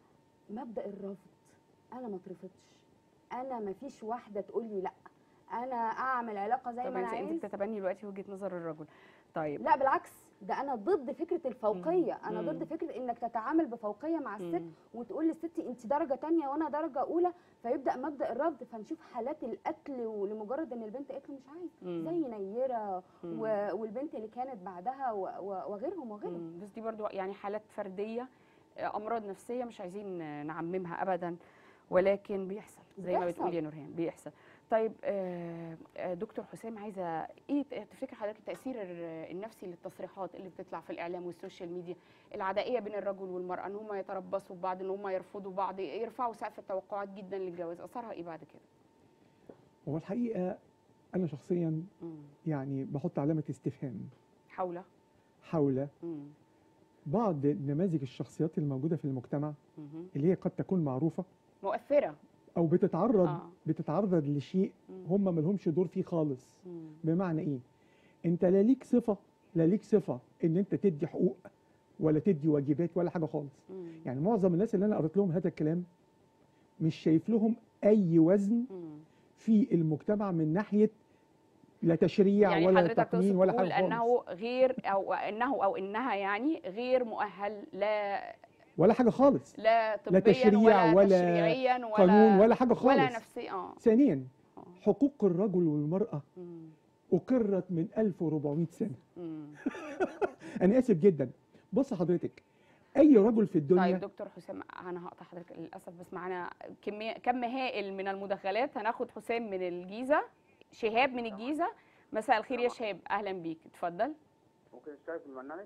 C: مبدا الرفض انا ما اترفضش انا ما فيش واحده تقول لي لا انا اعمل علاقه زي
A: طب
C: ما انا
A: انت انت
C: عايز
A: بتتبني دلوقتي وجهه نظر الرجل طيب
C: لا بالعكس ده انا ضد فكره الفوقيه انا
A: مم.
C: ضد فكره انك تتعامل بفوقيه مع الست
A: مم.
C: وتقول للست انت درجه تانية وانا درجه اولى فيبدا مبدا الرفض فنشوف حالات القتل ولمجرد ان البنت قالت له مش عايز
A: مم.
C: زي نيره
A: مم.
C: و- والبنت اللي كانت بعدها و- و- وغيرهم وغيرهم
A: مم. بس دي برضو يعني حالات فرديه آه، امراض نفسيه مش عايزين آه، نعممها ابدا ولكن بيحصل زي ما
C: بيحصل.
A: بتقول يا نورهان بيحصل طيب آه، آه، دكتور حسام عايزه ايه ت- تفتكر حضرتك التاثير ال- النفسي للتصريحات اللي بتطلع في الاعلام والسوشيال ميديا العدائيه بين الرجل والمراه ان هم يتربصوا ببعض ان هم يرفضوا بعض يرفعوا سقف التوقعات جدا للجواز اثرها ايه بعد كده
B: هو الحقيقه انا شخصيا
A: مم.
B: يعني بحط علامه استفهام
A: حول
B: حول
A: مم.
B: بعض نماذج الشخصيات الموجوده في المجتمع
A: مهم.
B: اللي هي قد تكون معروفه
A: مؤثره
B: او بتتعرض
A: آه.
B: بتتعرض لشيء
A: مم.
B: هم ملهمش دور فيه خالص
A: مم.
B: بمعنى ايه انت لا ليك صفه لا ليك صفه ان انت تدي حقوق ولا تدي واجبات ولا حاجه خالص
A: مم.
B: يعني معظم الناس اللي انا قريت لهم هذا الكلام مش شايف لهم اي وزن
A: مم.
B: في المجتمع من ناحيه لا تشريع
A: يعني
B: ولا
A: حضرتك
B: تقنين
A: تقصد
B: ولا
A: تقول
B: حاجه
A: انه
B: خالص
A: غير او انه او انها يعني غير مؤهل لا
B: ولا حاجه خالص
A: لا طبيا
B: تشريع
A: ولا,
B: ولا
A: تشريعيا ولا
B: قانون ولا حاجه خالص
A: ولا نفسي اه
B: ثانيا
A: آه.
B: حقوق الرجل والمراه
A: مم.
B: اقرت من 1400 سنه
A: مم.
B: انا اسف جدا بص حضرتك اي رجل في الدنيا
A: طيب دكتور حسام انا هقطع حضرتك للاسف بس معانا كميه كم هائل من المداخلات هناخد حسام من الجيزه شهاب من الجيزه مساء الخير يا شهاب اهلا بيك اتفضل
G: ممكن اشترك في البرنامج؟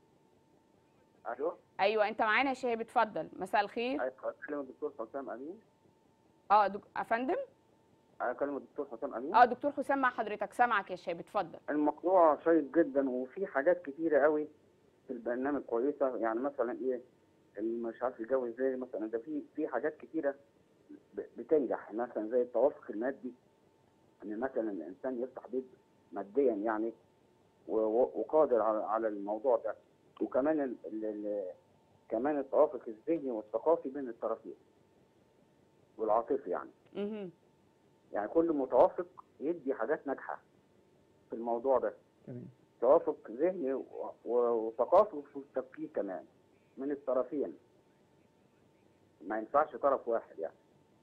G: الو
A: ايوه انت معانا يا شهاب اتفضل مساء الخير
G: اكلم الدكتور حسام امين
A: اه دك... افندم
G: اكلم الدكتور حسام امين
A: اه دكتور حسام مع حضرتك سامعك يا شهاب اتفضل
G: الموضوع شيق جدا وفي حاجات كتيره قوي في البرنامج كويسه يعني مثلا ايه اللي مش عارف يتجوز ازاي مثلا ده في في حاجات كتيره ب- بتنجح مثلا زي التوافق المادي ان مثلا الانسان يفتح بيت ماديا يعني و- و- وقادر على على الموضوع ده وكمان ال ال ال كمان التوافق الذهني والثقافي بين الطرفين والعاطفي يعني
A: مهم.
G: يعني كل متوافق يدي حاجات ناجحه في الموضوع ده
B: تمام
G: توافق ذهني و- و- وثقافي في التفكير كمان من الطرفين ما ينفعش طرف واحد يعني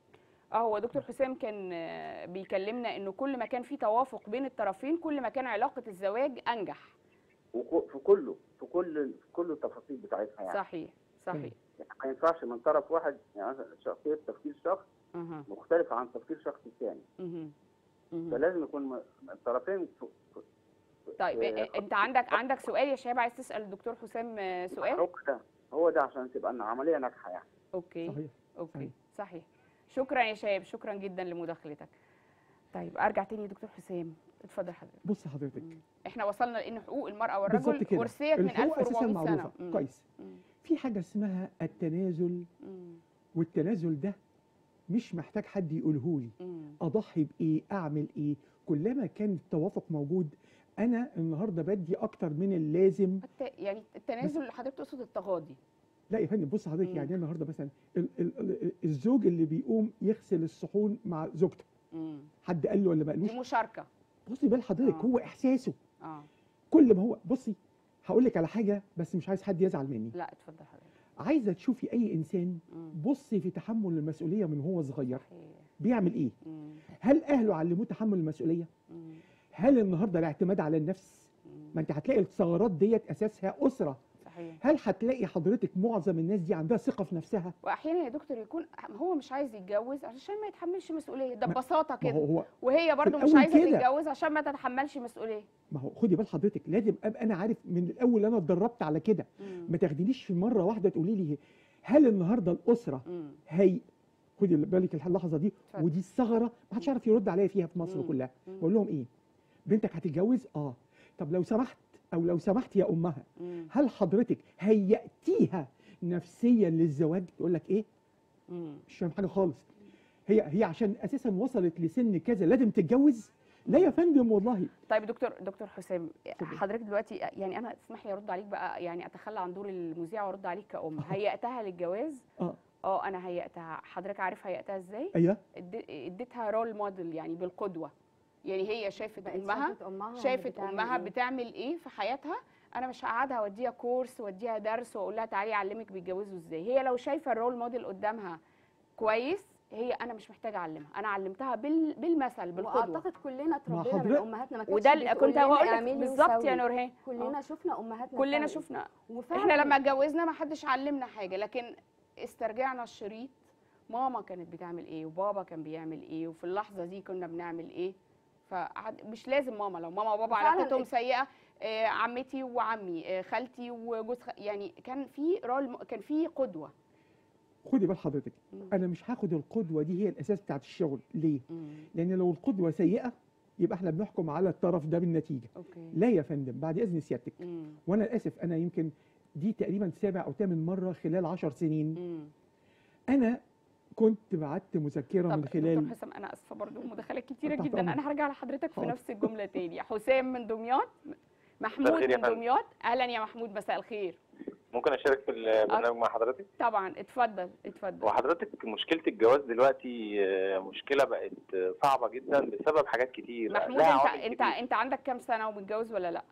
A: اه هو دكتور حسام كان آه، بيكلمنا انه كل ما كان في توافق بين الطرفين كل ما كان علاقه الزواج انجح
G: وك- في كله في كل في كل التفاصيل بتاعتها يعني
A: صحيح صحيح
G: يعني ما ينفعش من طرف واحد يعني مثلا شخصيه تفكير شخص
A: اها
G: مختلفه عن تفكير شخص ثاني
A: مهم. مهم.
G: فلازم يكون م- الطرفين في- في-
A: طيب
G: في-
A: إيه- انت عندك عندك سؤال يا شباب عايز تسال الدكتور حسام آه، سؤال
G: هو ده هو ده عشان تبقى العمليه ناجحه يعني
A: اوكي
B: صحيح
A: اوكي
B: صحيح.
A: صحيح شكرا يا شباب شكرا جدا لمداخلتك طيب ارجع تاني يا دكتور حسام اتفضل حضرتك
B: بص حضرتك
A: مم. احنا وصلنا لان حقوق المراه
B: بالظبط
A: والرجل
B: كده
A: ورثيت من
B: الحقوق اساسا
A: 1400 سنه
B: معروفه
A: مم.
B: كويس
A: مم.
B: في حاجه اسمها التنازل
A: مم.
B: والتنازل ده مش محتاج حد يقوله لي
A: مم.
B: اضحي بايه اعمل ايه كلما كان التوافق موجود انا النهارده بدي اكتر من اللازم
A: الت- يعني التنازل اللي حضرتك تقصد التغاضي
B: لا يا فندم بص حضرتك
A: مم.
B: يعني النهارده مثلا ال- ال- ال- الزوج اللي بيقوم يغسل الصحون مع زوجته
A: مم.
B: حد قال له ولا ما قالوش
A: دي مشاركه
B: بصي بال حضرتك
A: آه.
B: هو احساسه
A: اه
B: كل ما هو بصي هقول لك على حاجه بس مش عايز حد يزعل مني
A: لا اتفضل حضرتك
B: عايزه تشوفي اي انسان
A: مم.
B: بصي في تحمل المسؤوليه من هو صغير
A: صحيح.
B: بيعمل ايه
A: مم.
B: هل اهله علموه تحمل المسؤوليه
A: مم.
B: هل النهارده الاعتماد على النفس
A: مم.
B: ما انت هتلاقي الثغرات ديت اساسها اسره
A: صحيح
B: هل هتلاقي حضرتك معظم الناس دي عندها ثقه في نفسها
A: واحيانا يا دكتور يكون هو مش عايز يتجوز عشان ما يتحملش مسؤوليه ده
B: ما-
A: ببساطه
B: ما
A: كده
B: هو هو
A: وهي برضو مش
B: الأول
A: عايزه
B: كده.
A: تتجوز عشان ما تتحملش مسؤوليه
B: ما هو خدي بال حضرتك لازم ابقى انا عارف من الاول انا اتدربت على كده
A: مم.
B: ما تاخدينيش في مره واحده تقولي لي هل النهارده الاسره
A: مم.
B: هي خدي بالك اللحظه دي
A: اتفضل.
B: ودي الثغره ما حدش يعرف يرد عليا فيها في مصر
A: مم.
B: كلها
A: مم.
B: بقول لهم ايه بنتك هتتجوز اه طب لو سمحت او لو سمحت يا امها
A: مم.
B: هل حضرتك هيأتيها نفسيا للزواج تقول لك ايه
A: مم.
B: مش فاهم حاجه خالص هي هي عشان اساسا وصلت لسن كذا لازم تتجوز لا يا فندم والله
A: طيب دكتور دكتور حسام
B: اتفضل.
A: حضرتك دلوقتي يعني انا اسمح لي ارد عليك بقى يعني اتخلى عن دور المذيع وارد عليك كأم هيأتها للجواز
B: اه
A: اه انا هيأتها حضرتك عارف هيأتها ازاي
B: ايوه
A: ادي- اديتها رول موديل يعني بالقدوه يعني هي شافت
C: بقت
A: امها
C: شافت امها
A: شافت
C: بتعمل
A: امها
C: إيه.
A: بتعمل ايه في حياتها انا مش هقعدها اوديها كورس واديها درس واقول لها تعالي اعلمك بيتجوزوا ازاي هي لو شايفه الرول موديل قدامها كويس هي انا مش محتاجه اعلمها انا علمتها بال... بالمثل بالقدوه
C: واعتقد كلنا اتربينا من
B: حضرتك-
C: امهاتنا ما كانتش
A: وده اللي
C: بتقول
A: كنت
C: لنا
A: هقول لك
C: اعملي
A: بالظبط يا
C: وسوي.
A: نورهان
C: كلنا
A: آه.
C: شفنا امهاتنا
A: كلنا
C: بتعمل
A: شفنا
C: وفعلا
A: احنا لما اتجوزنا ما حدش علمنا حاجه لكن استرجعنا الشريط ماما كانت بتعمل ايه وبابا كان بيعمل ايه وفي اللحظه دي كنا بنعمل ايه فمش لازم ماما لو ماما وبابا
C: فعلاً
A: علاقتهم
C: ال-
A: سيئه آه، عمتي وعمي آه، خالتي وجوز خ... يعني كان في رول كان في قدوه
B: خدي بال حضرتك
A: مم.
B: انا مش هاخد القدوه دي هي الاساس بتاعت الشغل ليه
A: مم.
B: لان لو القدوه سيئه يبقى احنا بنحكم على الطرف ده بالنتيجه
A: اوكي
B: لا يا فندم بعد اذن سيادتك
A: مم.
B: وانا اسف انا يمكن دي تقريبا سابع او ثامن مره خلال عشر سنين
A: مم.
B: انا كنت بعت مذكره
A: طب
B: من
A: دكتور
B: خلال
A: حسام انا اسفه برضو مداخلات كتيره
B: تحت
A: جدا
B: أمرك.
A: انا هرجع لحضرتك في
B: حاضر.
A: نفس الجمله تاني حسام من دمياط محمود
H: الخير يا
A: من
H: فندم.
A: دمياط اهلا يا محمود مساء الخير
H: ممكن اشارك في البرنامج مع حضرتك
A: طبعا اتفضل اتفضل
H: وحضرتك مشكله الجواز دلوقتي آه، مشكله بقت آه، صعبه جدا بسبب حاجات كتير
A: محمود
H: لها
A: انت
H: عوامل
A: انت
H: كتير.
A: انت عندك كام سنه ومتجوز ولا لا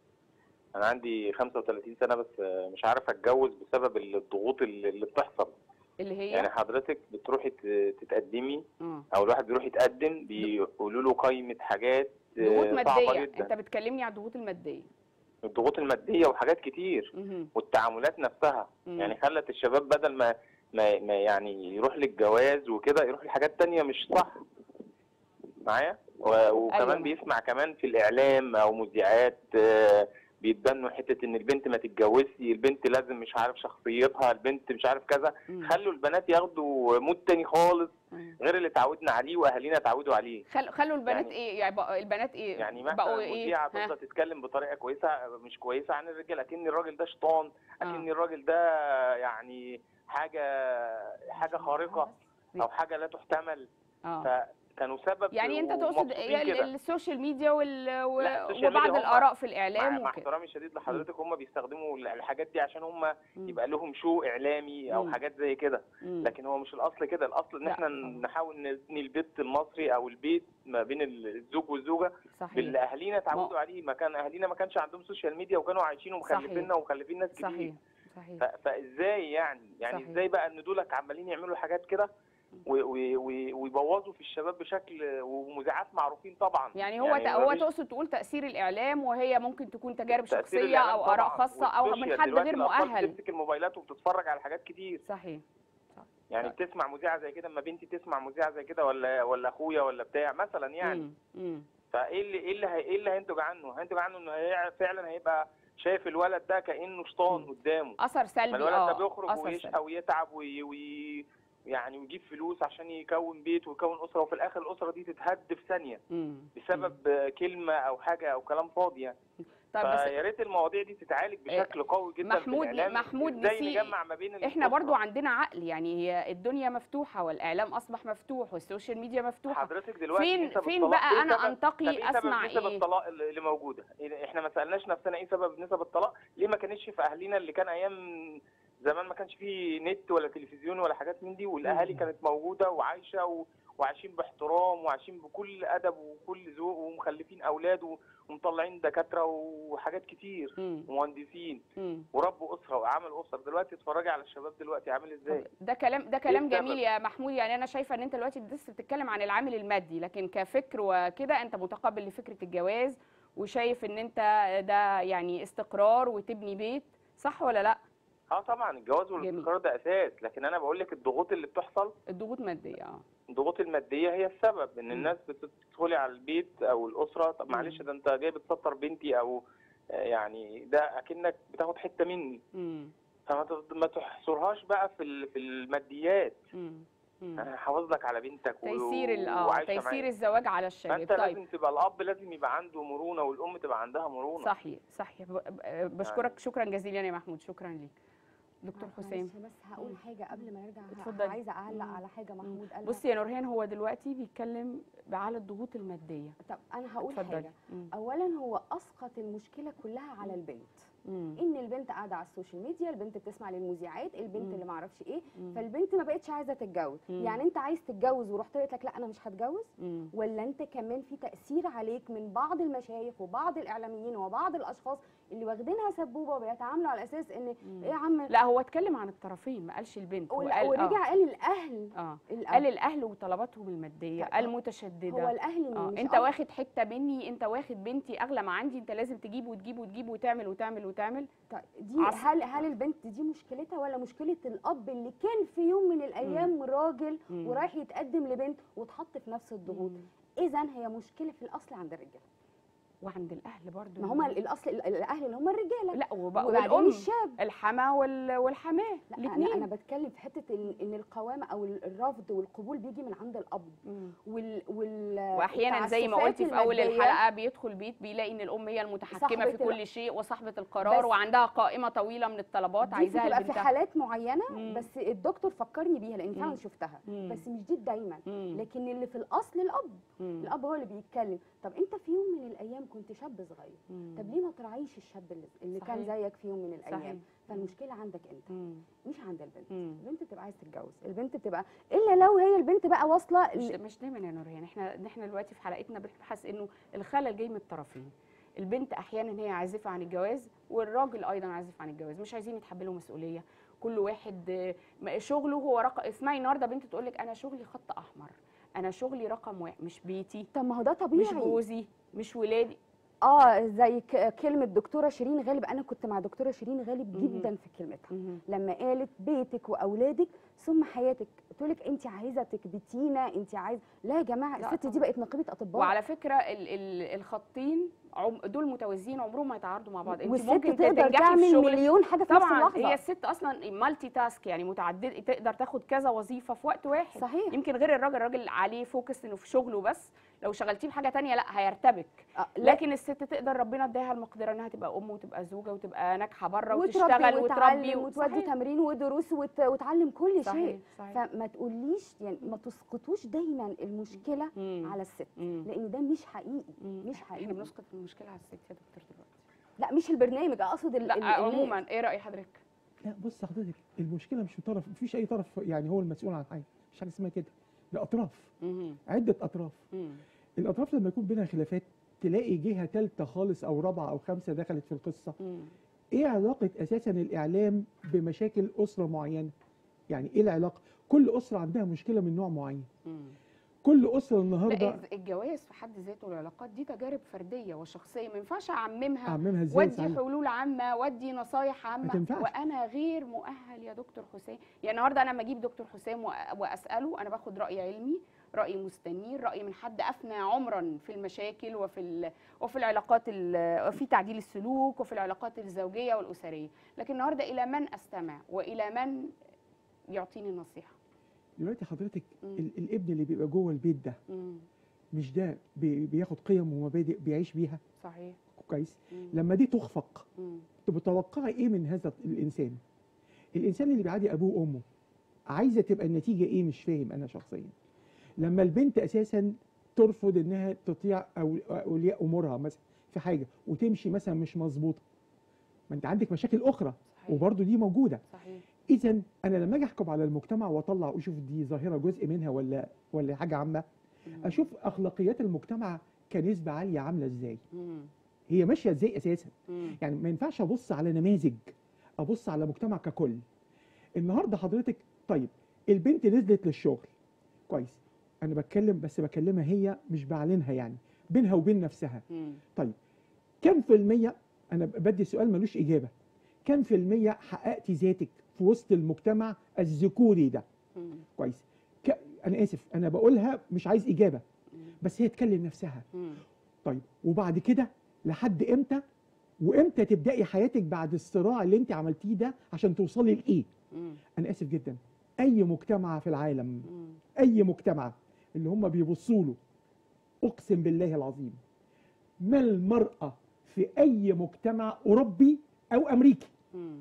H: انا عندي 35 سنه بس آه، مش عارف اتجوز بسبب الضغوط اللي اللي بتحصل
A: اللي هي
H: يعني حضرتك بتروحي ت- تتقدمي
A: اه
H: او الواحد بيروح يتقدم بيقولوا له قائمه حاجات آه،
A: ضغوط
H: صعبه
A: ماديه
H: جدا
A: انت بتكلمني على الضغوط الماديه
H: الضغوط الماديه وحاجات كتير
A: مهم.
H: والتعاملات نفسها
A: مم.
H: يعني خلت الشباب بدل ما ما, ما يعني يروح للجواز وكده يروح لحاجات تانية مش صح معايا و- وكمان
A: أيوة.
H: بيسمع كمان في الاعلام او مذيعات آه، بيتبنوا حته ان البنت ما تتجوزش البنت لازم مش عارف شخصيتها البنت مش عارف كذا
A: مم.
H: خلوا البنات ياخدوا مود تاني خالص
A: مم.
H: غير اللي اتعودنا عليه واهالينا اتعودوا عليه
A: خل... خلوا البنات
H: يعني-
A: ايه يعني بقوا البنات ايه
H: يعني
A: بقوا
H: مثلا
A: ايه
H: مذيعه
A: ها؟
H: تفضل تتكلم بطريقه كويسه مش كويسه عن الرجال اكن الراجل ده شيطان
A: آه.
H: اكن الراجل ده يعني حاجه حاجه خارقه او حاجه لا تحتمل
A: اه
H: فكانوا سبب
A: يعني انت تقصد
H: ومبسوطين
A: إيه ال-
H: كده.
A: السوشيال ميديا وال... و...
H: لا، السوشيال
A: وبعض
H: ميديا هم-
A: الاراء في
H: مع,
A: الاعلام
H: مع
A: وكده
H: احترامي الشديد لحضرتك هم بيستخدموا الحاجات دي عشان هم
A: مم.
H: يبقى لهم شو اعلامي او
A: مم.
H: حاجات زي كده
A: مم.
H: لكن هو مش الاصل كده الاصل ان
A: لا،
H: احنا
A: طبعاً.
H: نحاول نبني البيت المصري او البيت ما بين الزوج والزوجه
A: صحيح
H: باللي اهالينا اتعودوا
A: ما-
H: عليه ما كان اهالينا ما كانش عندهم سوشيال ميديا وكانوا عايشين ومخلفيننا ومخلفين ناس كتير
A: صحيح صحيح
H: ف- فازاي يعني يعني
A: صحيح.
H: ازاي بقى ان دولك عمالين يعملوا حاجات كده و- و- و- ويبوظوا في الشباب بشكل ومذيعات معروفين طبعا
A: يعني هو ت- هو
H: مفيش
A: تقصد تقول تاثير الاعلام وهي ممكن تكون تجارب
H: تأثير
A: شخصيه
H: الإعلام
A: او اراء
H: طبعاً،
A: خاصه او من
H: والسوشيال.
A: حد
H: دلوقتي
A: غير
H: الأطفال
A: مؤهل
H: بتمسك الموبايلات وبتتفرج على حاجات كتير
A: صحيح
H: يعني بتسمع مذيعه زي كده اما بنتي تسمع مذيعه زي كده ولا ولا اخويا ولا بتاع مثلا يعني
A: مم. مم.
H: فايه اللي ايه اللي هي- ايه اللي هينتج عنه؟ هينتج عنه انه هي فعلا هيبقى شايف الولد ده كانه شيطان
A: مم.
H: قدامه
A: اثر
H: ما
A: سلبي
H: الولد
A: اه
H: ده بيخرج
A: اثر
H: ويشقى
A: سلبي
H: ويتعب وي... وي... يعني ويجيب فلوس عشان يكون بيت ويكون اسره وفي الاخر الاسره دي تتهد في ثانيه
A: مم.
H: بسبب كلمه او حاجه او كلام فاضي يعني
A: طيب بس
H: فيا ريت المواضيع دي تتعالج بشكل قوي جدا
A: محمود-
H: في الإعلام.
A: محمود
H: ازاي
A: نسي-
H: نجمع ما بين
A: احنا
H: الأسرة.
A: برضو عندنا عقل يعني هي الدنيا مفتوحه والاعلام اصبح مفتوح والسوشيال ميديا مفتوحه
H: حضرتك دلوقتي
A: فين
H: نسب
A: فين
H: الطلاق-
A: بقى
H: إيه
A: انا
H: سبب- طب
A: انتقي
H: ايه سبب
A: اسمع
H: نسب
A: ايه
H: الطلاق اللي موجوده؟ إيه- احنا ما سالناش نفسنا ايه سبب نسب الطلاق؟ ليه ما كانتش في اهالينا اللي كان ايام زمان ما كانش فيه نت ولا تلفزيون ولا حاجات من دي والاهالي
B: مم.
H: كانت موجوده وعايشه و... وعايشين باحترام وعايشين بكل ادب وكل ذوق ومخلفين اولاد و- ومطلعين دكاتره وحاجات كتير
A: مم.
H: ومهندسين
A: مم.
H: وربوا اسره وعملوا اسره دلوقتي اتفرجي على الشباب دلوقتي عامل ازاي؟
A: طب ده كلام ده كلام
H: السبب؟
A: جميل يا محمود يعني انا شايفه ان انت دلوقتي لسه بتتكلم عن العامل المادي لكن كفكر وكده انت متقبل لفكره الجواز وشايف ان انت ده يعني استقرار وتبني بيت صح ولا لا
H: اه طبعا الجواز
A: جميل.
H: والاستقرار ده اساس لكن انا بقول لك الضغوط اللي بتحصل
A: الضغوط ماديه اه
H: الضغوط الماديه هي السبب ان
A: مم.
H: الناس بتدخلي على البيت او الاسره طب
A: مم.
H: معلش ده انت جاي بتسطر بنتي او آه، يعني ده اكنك بتاخد حته مني
A: مم.
H: فما ت- ما تحصرهاش بقى في ال- في الماديات
A: مم. مم.
H: انا هحافظ لك على بنتك و-
A: تيسير ال- اه
H: وعايشة
A: تيسير
H: معاك.
A: الزواج على الشباب
H: فانت
A: طيب
H: لازم تبقى الاب لازم يبقى عنده مرونه والام تبقى عندها مرونه
A: صحيح صحيح ب- ب- بشكرك شكرا جزيلا يا محمود شكرا ليك دكتور حسام
C: معلش بس هقول حاجه قبل ما نرجع ه-
A: اتفضلي.
C: عايزه اعلق
A: مم.
C: على حاجه محمود قالها
A: بصي يا نورهان هو دلوقتي بيتكلم على الضغوط الماديه
C: طب انا هقول
A: اتفضلي
C: حاجه
A: مم.
C: اولا هو اسقط المشكله كلها على البنت
A: مم.
C: ان البنت قاعده على السوشيال ميديا البنت بتسمع للمذيعات البنت
A: مم.
C: اللي معرفش ايه
A: مم.
C: فالبنت ما بقتش عايزه تتجوز
A: مم.
C: يعني انت عايز تتجوز ورحت قلت لك لا انا مش هتجوز
A: مم.
C: ولا انت كمان في تاثير عليك من بعض المشايخ وبعض الاعلاميين وبعض الاشخاص اللي واخدينها سبوبه وبيتعاملوا على اساس ان
A: مم.
C: ايه يا عم
A: لا هو اتكلم عن الطرفين ما قالش البنت هو
C: ول-
A: قال
C: ورجع قال الاهل
A: اه, آه.
C: الأهل.
A: قال الاهل وطلباتهم الماديه
C: طيب، هو-
A: المتشدده
C: هو الاهل مين
A: اه
C: مش
A: انت
C: أب-
A: واخد حته مني انت واخد بنتي اغلى ما عندي انت لازم تجيب وتجيب وتجيب وتعمل وتعمل وتعمل
C: طيب دي
A: عصر.
C: هل هل البنت دي مشكلتها ولا مشكله الاب اللي كان في يوم من الايام راجل
A: مم.
C: ورايح يتقدم لبنت واتحط في نفس الضغوط
A: مم.
C: اذا هي مشكله في الاصل عند الرجاله
A: وعند الاهل برضو
C: ما هم الاصل ال- الاهل اللي هم الرجاله
A: لا وب-
C: وبعدين
A: والام
C: الشاب
A: الحما وال... والحماه
C: لا انا
A: الاثنين
C: انا بتكلم في حته ان ان القوامه او ال- الرفض والقبول بيجي من عند الاب وال وال
A: واحيانا زي ما
C: التعسفات
A: قلتي في اول
C: المادية
A: الحلقه بيدخل بيت بيلاقي ان الام هي المتحكمه
C: صاحبة
A: في
C: ال-
A: كل شيء وصاحبه القرار
C: بس-
A: وعندها قائمه طويله من الطلبات
C: دي
A: عايزاها
C: بتبقى في
A: لبنتها
C: حالات معينه
A: مم.
C: بس الدكتور فكرني بيها لان
A: مم.
C: فعلا شفتها
A: مم.
C: بس مش دي دايما
A: مم.
C: لكن اللي في الاصل الاب
A: مم.
C: الاب هو اللي بيتكلم طب انت في يوم من الايام كنت شاب صغير
A: مم.
C: طب ليه ما تراعيش الشاب اللي, اللي كان
A: صحيح.
C: زيك في يوم من الايام
A: صحيح.
C: فالمشكله عندك انت
A: مم.
C: مش عند البنت
A: مم.
C: البنت بتبقى عايزه تتجوز البنت بتبقى الا لو هي البنت بقى واصله
A: مش
C: ل-
A: مش دايما يا نورهان احنا احنا دلوقتي في حلقتنا بنبحث انه الخلل جاي من الطرفين البنت احيانا هي عازفه عن الجواز والراجل ايضا عازف عن الجواز مش عايزين يتحملوا مسؤوليه كل واحد آه، م- شغله هو رقم اسمعي النهارده بنت تقول لك انا شغلي خط احمر انا شغلي رقم واحد مش بيتي
C: طب ما هو ده
A: مش
C: طبيعي
A: جوزي مش ولادي
C: اه زي ك- كلمه دكتوره شيرين غالب انا كنت مع دكتوره شيرين غالب
A: مهم.
C: جدا في كلمتها لما قالت بيتك واولادك ثم حياتك تقول لك انت عايزه تكبتينا انت عايزه لا يا جماعه
A: لا
C: الست دي
A: طبعاً.
C: بقت نقيبه اطباء
A: وعلى فكره ال ال الخطين عم دول متوازيين عمرهم ما يتعارضوا مع بعض انت
C: والست
A: ممكن
C: تقدر
A: تنجحي في
C: تعمل
A: شغلك
C: مليون حاجه في نفس
A: طبعا
C: اللحظه
A: هي الست اصلا مالتي تاسك يعني متعدد تقدر تاخد كذا وظيفه في وقت واحد
C: صحيح
A: يمكن غير الراجل الراجل عليه فوكس انه في شغله بس لو شغلتيه في حاجه تانية لا هيرتبك
C: آه، لا
A: لكن الست تقدر ربنا اداها المقدره انها تبقى ام وتبقى زوجه وتبقى ناجحه بره
C: وتربي
A: وتشتغل وتربي
C: وتعلم وتودي
A: صحيح.
C: تمرين ودروس وت... وتعلم كل
A: صحيح
C: شيء
A: صحيح
C: فما تقوليش يعني ما تسقطوش دايما المشكله
A: مم.
C: على الست
A: مم.
C: لان ده مش حقيقي
A: مم.
C: مش
A: احنا
C: حقيقي
A: بنسقط المشكله على الست يا دكتور دلوقتي
C: لا مش البرنامج اقصد ال...
A: لا
C: ال-
A: عموما
C: الناس.
A: ايه راي حضرتك
B: لا بص حضرتك المشكله مش في طرف مفيش اي طرف يعني هو المسؤول عن حاجه مش حاجه اسمها كده ده اطراف
A: مم.
B: عده اطراف
A: مم.
B: الاطراف لما يكون بينها خلافات تلاقي جهه ثالثه خالص او رابعه او خمسه دخلت في القصه
A: مم.
B: ايه علاقه اساسا الاعلام بمشاكل اسره معينه يعني ايه العلاقه كل اسره عندها مشكله من نوع معين
A: مم.
B: كل اسره
A: لا
B: النهارده
A: الز- الجواز في حد ذاته والعلاقات دي تجارب فرديه وشخصيه ما ينفعش اعممها
B: اعممها ازاي
A: ودي
B: صحيح؟
A: حلول عامه ودي نصايح
B: ما
A: عامه
B: تنفعش.
A: وانا غير مؤهل يا دكتور حسام يعني النهارده انا لما اجيب دكتور حسام وأ- واساله انا باخد راي علمي راي مستنير راي من حد افنى عمرا في المشاكل وفي ال- وفي العلاقات ال- وفي تعديل السلوك وفي العلاقات الزوجيه والاسريه لكن النهارده الى من استمع والى من يعطيني النصيحه
B: دلوقتي حضرتك
A: مم.
B: ال- الابن اللي بيبقى جوه البيت ده
A: مم.
B: مش ده بي- بياخد قيم ومبادئ بيعيش بيها
A: صحيح
B: كويس
A: مم.
B: لما دي تخفق
A: مم.
B: انت متوقعه ايه من هذا الانسان الانسان اللي بيعادي ابوه وامه عايزه تبقى النتيجه ايه مش فاهم انا شخصيا لما البنت اساسا ترفض انها تطيع أو- اولياء امورها مثلا في حاجه وتمشي مثلا مش مظبوطه ما انت عندك مشاكل اخرى
A: صحيح
B: وبرضه دي موجوده
A: صحيح
B: اذا انا لما اجي احكم على المجتمع واطلع واشوف دي ظاهره جزء منها ولا ولا حاجه عامه
A: مم.
B: اشوف اخلاقيات المجتمع كنسبه عاليه عامله ازاي
A: مم.
B: هي ماشيه ازاي اساسا
A: مم.
B: يعني ما ينفعش ابص على نماذج ابص على مجتمع ككل النهارده حضرتك طيب البنت نزلت للشغل كويس انا بتكلم بس بكلمها هي مش بعلنها يعني بينها وبين نفسها
A: مم.
B: طيب كم في المية انا بدي سؤال ملوش اجابه كم في المية حققتي ذاتك في وسط المجتمع الذكوري ده
A: مم.
B: كويس ك... انا اسف انا بقولها مش عايز اجابه
A: مم.
B: بس هي تكلم نفسها
A: مم.
B: طيب وبعد كده لحد امتى وامتى تبداي حياتك بعد الصراع اللي انت عملتيه ده عشان توصلي لايه
A: مم.
B: انا اسف جدا اي مجتمع في العالم
A: مم.
B: اي مجتمع اللي هم بيبصوا له اقسم بالله العظيم ما المراه في اي مجتمع اوروبي او امريكي
A: مم.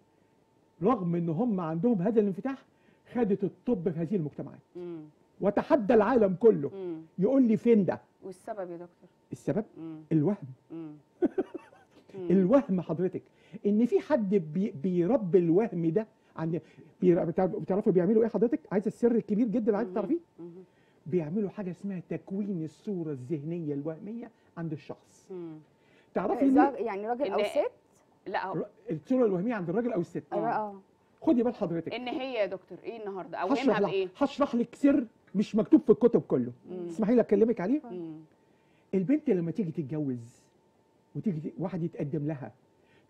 B: رغم ان هم عندهم هذا الانفتاح خدت الطب في هذه المجتمعات
A: مم.
B: وتحدى العالم كله
A: مم.
B: يقول لي فين ده
A: والسبب يا دكتور
B: السبب
A: مم.
B: الوهم
A: مم. مم.
B: الوهم حضرتك ان في حد بي بيربي الوهم ده عن بي- بتع- بتعرفوا بيعملوا ايه حضرتك عايزه السر الكبير جدا اللي عايزه
A: مم.
B: تعرفيه
A: مم.
B: بيعملوا حاجه اسمها تكوين الصوره الذهنيه الوهميه عند الشخص
A: مم.
B: تعرفي
C: زا-
B: ليه
C: يعني راجل او
A: إن-
C: ست
A: لا هو-
B: ر- الصوره الوهميه عند الراجل او الست
A: آه.
C: اه
B: خدي بال حضرتك
A: ان هي يا دكتور ايه النهارده
B: هشرح
A: اوهمها
B: لك
A: بايه
B: هشرح لك سر مش مكتوب في الكتب كله
A: مم.
B: تسمحي لي اكلمك عليه
A: مم.
B: البنت لما تيجي تتجوز وتيجي ت- واحد يتقدم لها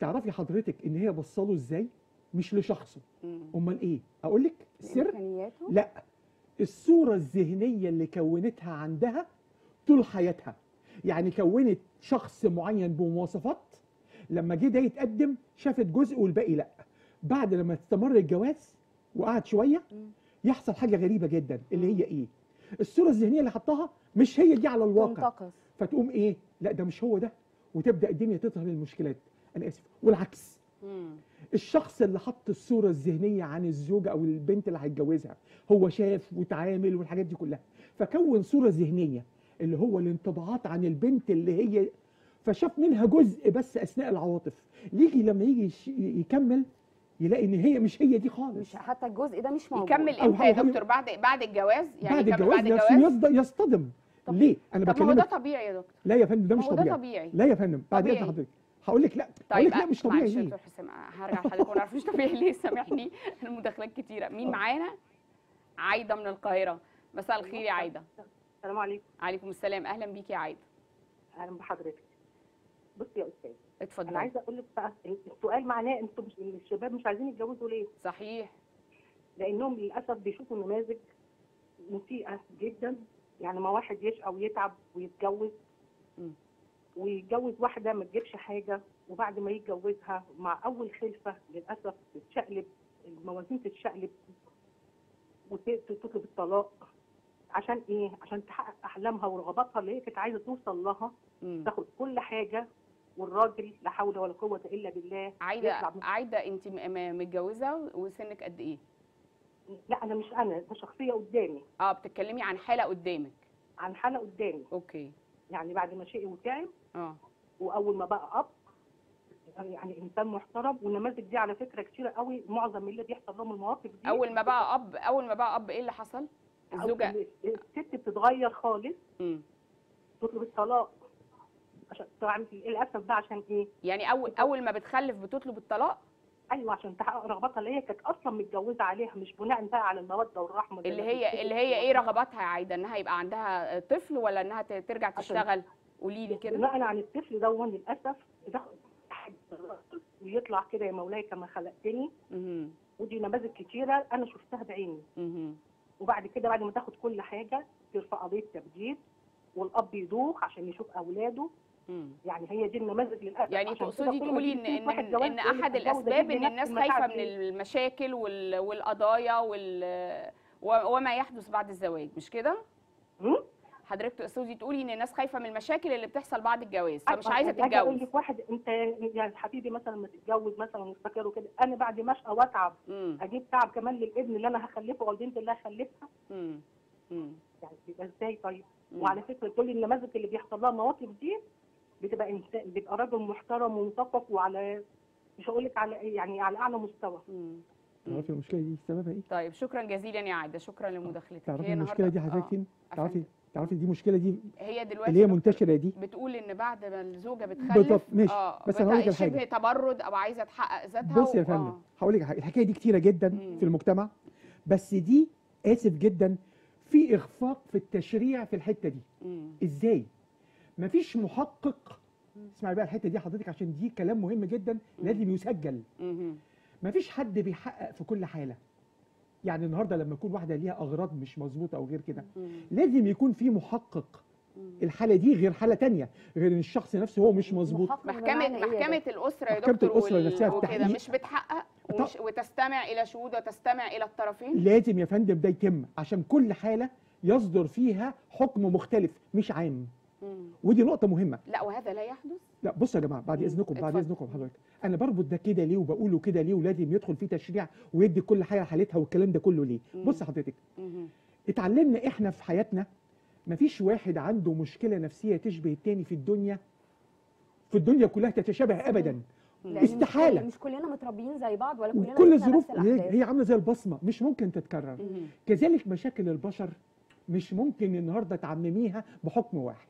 B: تعرفي حضرتك ان هي بصله ازاي مش لشخصه
A: مم.
B: امال ايه اقول لك السر
C: إمكانياته
B: لا الصورة الذهنية اللي كونتها عندها طول حياتها يعني كونت شخص معين بمواصفات لما جه ده يتقدم شافت جزء والباقي لا بعد لما استمر الجواز وقعد شوية
C: مم.
B: يحصل حاجة غريبة جدا اللي هي ايه الصورة الذهنية اللي حطها مش هي دي على الواقع
C: تنتقص
B: فتقوم ايه لا ده مش هو ده وتبدأ الدنيا تظهر المشكلات انا اسف والعكس
A: مم.
B: الشخص اللي حط الصورة الذهنية عن الزوجة أو البنت اللي هيتجوزها هو شاف وتعامل والحاجات دي كلها فكون صورة ذهنية اللي هو الانطباعات عن البنت اللي هي فشاف منها جزء بس أثناء العواطف يجي لما يجي يش- يكمل يلاقي إن هي مش هي دي خالص
C: مش حتى الجزء ده مش موجود
A: يكمل
B: أو
A: امتى يا
B: هو- هو-
A: دكتور بعد بعد الجواز يعني
B: بعد
A: يكمل
B: الجواز
A: بعد
B: نفسه
A: الجواز
B: يصد- يصطدم
A: طب-
B: ليه؟ أنا
A: طب ما هو ده
B: بكلمك
A: طبيعي يا دكتور
B: لا يا فندم ده
A: ما
B: مش
A: هو ده
B: طبيعي
A: طبيعي
B: لا يا فندم بعد
A: طبيعي.
B: إذن حضرتك هقول لك لا هقول
A: طيب
B: لك لا مش طبيعي
A: معلش يا
B: ليه؟
A: دكتور حسام هرجع لحضرتك وما نعرفش طبيعي ليه سامحني المداخلات كتيره مين معانا عايده من القاهره مساء الخير يا عايده
I: السلام عليكم
A: عليكم السلام اهلا بيكي يا عايده
I: اهلا بحضرتك بصي يا استاذ انا
A: اتفضلي
I: عايزه اقول لك بقى السؤال معناه انتوا مش الشباب مش عايزين يتجوزوا ليه؟
A: صحيح
I: لانهم للاسف بيشوفوا نماذج مسيئه جدا يعني ما واحد يشقى ويتعب ويتجوز
A: مم.
I: ويتجوز واحده ما تجيبش حاجه وبعد ما يتجوزها مع اول خلفه للاسف تتشقلب الموازين تتشقلب وتطلب الطلاق عشان ايه؟ عشان تحقق احلامها ورغباتها اللي هي كانت عايزه توصل لها
A: مم.
I: تاخد كل حاجه والراجل لا حول ولا قوه الا بالله
A: عايده
I: يطلع من-
A: عايده انت م- م- متجوزه وسنك قد ايه
I: لا انا مش انا ده شخصيه قدامي
A: اه بتتكلمي عن حاله قدامك
I: عن حاله قدامي
A: اوكي
I: يعني بعد ما شقي وتعب
A: اه
I: واول ما بقى اب يعني انسان محترم والنماذج دي على فكره كتيره قوي معظم اللي بيحصل لهم المواقف دي
A: اول ما بقى اب اول ما بقى اب ايه اللي حصل
I: أو
A: الزوجه
I: ال- الست بتتغير خالص
A: مم.
I: تطلب الطلاق عشان طبعا للاسف بقى عشان ايه؟
A: يعني اول اول ما بتخلف بتطلب الطلاق
I: ايوه عشان تحقق رغباتها اللي هي كانت اصلا متجوزه عليها مش بناء بقى على الموده والرحمه زي
A: اللي
I: ما
A: هي
I: بيكتبوا
A: اللي
I: في
A: هي ايه
I: الوثائق.
A: رغباتها يا عايده انها يبقى عندها طفل ولا انها ت- ترجع
I: عشان-
A: تشتغل قولي لي كده
I: بناء عن الطفل ده للاسف بتاخد ويطلع كده يا مولاي كما خلقتني
A: مهم.
I: ودي نماذج كتيره انا شفتها بعيني
A: مهم.
I: وبعد كده بعد ما تاخد كل حاجه ترفع قضيه تبجيل والاب يدوخ عشان يشوف اولاده
A: مم.
I: يعني هي دي النماذج للاسف
A: يعني
I: عشان كده
A: تقصدي
I: كل ما
A: تقولي
I: تيجي
A: ان
I: تشوف واحد
A: ان
I: جواز
A: ان
I: تقول لك
A: احد
I: أتجوز
A: الاسباب
I: أجيب
A: ان
I: لنفسي
A: الناس
I: المتاع
A: خايفه من
I: دي.
A: المشاكل وال- والقضايا وال و- وما يحدث بعد الزواج مش كده
I: هم؟
A: حضرتك تقصدي تقولي ان الناس خايفه من المشاكل اللي بتحصل بعد الجواز فمش
I: أيوة،
A: عايزه
I: يعني أجي اقول
A: تتجوز
I: لك واحد انت يا حبيبي مثلا ما تتجوز مثلا وافتكر كده انا بعد ما اشقى واتعب
A: مم.
I: اجيب تعب كمان للابن اللي انا هخلفه او البنت اللي هخلفها
A: مم. مم.
I: يعني بيبقى ازاي طيب
A: مم.
I: وعلى فكره كل النماذج اللي بيحصل لها المواقف دي بتبقى انسان بيبقى راجل محترم ومثقف وعلى مش هقول لك على إيه، يعني على اعلى مستوى
A: مم.
B: تعرفي المشكلة دي سببها ايه؟
A: طيب شكرا جزيلا يا عايده شكرا لمداخلتك
B: تعرفي
A: هي
B: المشكلة دي
A: النهاردة-
B: حضرتك
A: آه،
B: فين؟ تعرفي
A: أفندم.
B: تعرفي دي مشكلة دي
A: هي دلوقتي
B: اللي هي
A: دكتور
B: منتشرة دي
A: بتقول ان بعد ما الزوجه بتخلف
B: بالظبط، ماشي.
A: اه
B: بس أنا هقول لك
A: بت-
B: على
A: شبه
B: حاجة.
A: تبرد او عايزه تحقق ذاتها
B: بص يا
A: و-
B: فندم
A: آه.
B: هقول لك على حاجة الحكاية دي كتيرة جدا
A: مم.
B: في المجتمع بس دي آسف جدا في إخفاق في التشريع في الحتة دي
A: مم.
B: ازاي مفيش محقق اسمعي بقى الحته دي حضرتك عشان دي كلام مهم جدا لازم يسجل
A: مهم.
B: مفيش حد بيحقق في كل حاله يعني النهارده لما يكون واحده ليها اغراض مش مظبوطه او غير كده
A: مم.
B: لازم يكون في محقق
A: مم.
B: الحاله دي غير حاله تانية غير ان الشخص نفسه هو مش مظبوط
C: محقق
A: محكمة
C: بمعنى إيه يا
A: محكمة
C: دكتور؟
A: الأسرة يا
B: محكمة
A: دكتور
B: الأسرة
A: وال-
B: نفسها
A: وكده
B: التحقيق.
A: مش بتحقق
B: طب-
A: ومش وتستمع إلى شهود وتستمع إلى الطرفين
B: لازم يا فندم ده يتم عشان كل حاله يصدر فيها حكم مختلف مش عام
A: مم.
B: ودي نقطه مهمه
A: لا وهذا لا يحدث
B: لا بصوا يا جماعه بعد
A: مم.
B: اذنكم بعد
A: اتفضل.
B: اذنكم حضرتك انا بربط ده كده ليه وبقوله كده ليه ولازم يدخل فيه تشريع ويدي كل حاجه حالتها والكلام ده كله ليه
A: مم.
B: بص حضرتك
A: مهم.
B: اتعلمنا احنا في حياتنا مفيش واحد عنده مشكله نفسيه تشبه التاني في الدنيا في الدنيا كلها تتشابه ابدا
C: لأن مش
B: استحالة.
C: كل- مش كلنا متربيين زي بعض ولا كلنا
B: وكل
C: شفنا
B: الظروف
C: نفس
B: هي
C: الأحداث.
B: هي عامله زي البصمه مش ممكن تتكرر
A: مهم.
B: كذلك مشاكل البشر مش ممكن النهارده تعمميها بحكم واحد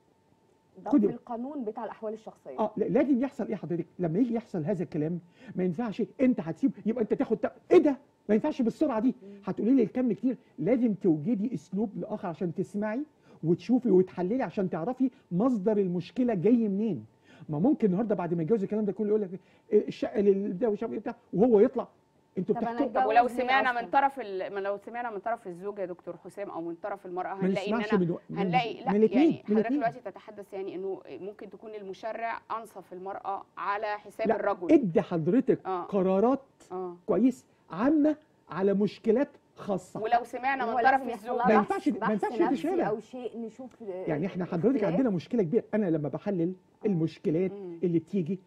C: ده
B: خدي-
C: في القانون بتاع الأحوال الشخصية
B: اه لا- لازم يحصل ايه حضرتك لما يجي يحصل هذا الكلام ما ينفعش انت هتسيب يبقى انت تاخد تا- ايه ده ما ينفعش بالسرعه دي هتقولي لي الكم كتير لازم توجدي اسلوب لاخر عشان تسمعي وتشوفي وتحللي عشان تعرفي مصدر المشكله جاي منين ما ممكن النهارده بعد ما يتجوز الكلام ده كله يقول لك الشقه للبتاع والشقه بتاع وهو يطلع انتوا
C: طب أنا
B: بتحكوا
C: أتجوز
A: طب ولو
C: ليه
A: سمعنا
C: أصلاً؟
A: من طرف ال... من لو سمعنا من طرف الزوج يا دكتور حسام او من طرف المراه
B: ما
A: هنلاقي ان
B: نسمعش
A: انا
B: من من-
A: هنلاقي لا
B: من الاثنين
A: يعني
B: من
A: حضرتك
B: الاثنين
A: دلوقتي تتحدث يعني انه ممكن تكون المشرع انصف المراه على حساب
B: لا
A: الرجل
B: ادي حضرتك
A: آه.
B: قرارات
A: اه
B: كويس عامه على مشكلات خاصه
A: ولو سمعنا
C: هو
A: من
C: لازم
A: طرف
C: يحصل
A: الزوج
C: لها
B: ما
C: بحث-
B: ينفعش- ما
C: بحث
B: ينفعش
C: نفسي
B: تشارع.
C: او شيء نشوف
B: يعني احنا حضرتك
C: اختلاف.
B: عندنا مشكله كبيره انا لما بحلل المشكلات
A: مم.
B: اللي بتيجي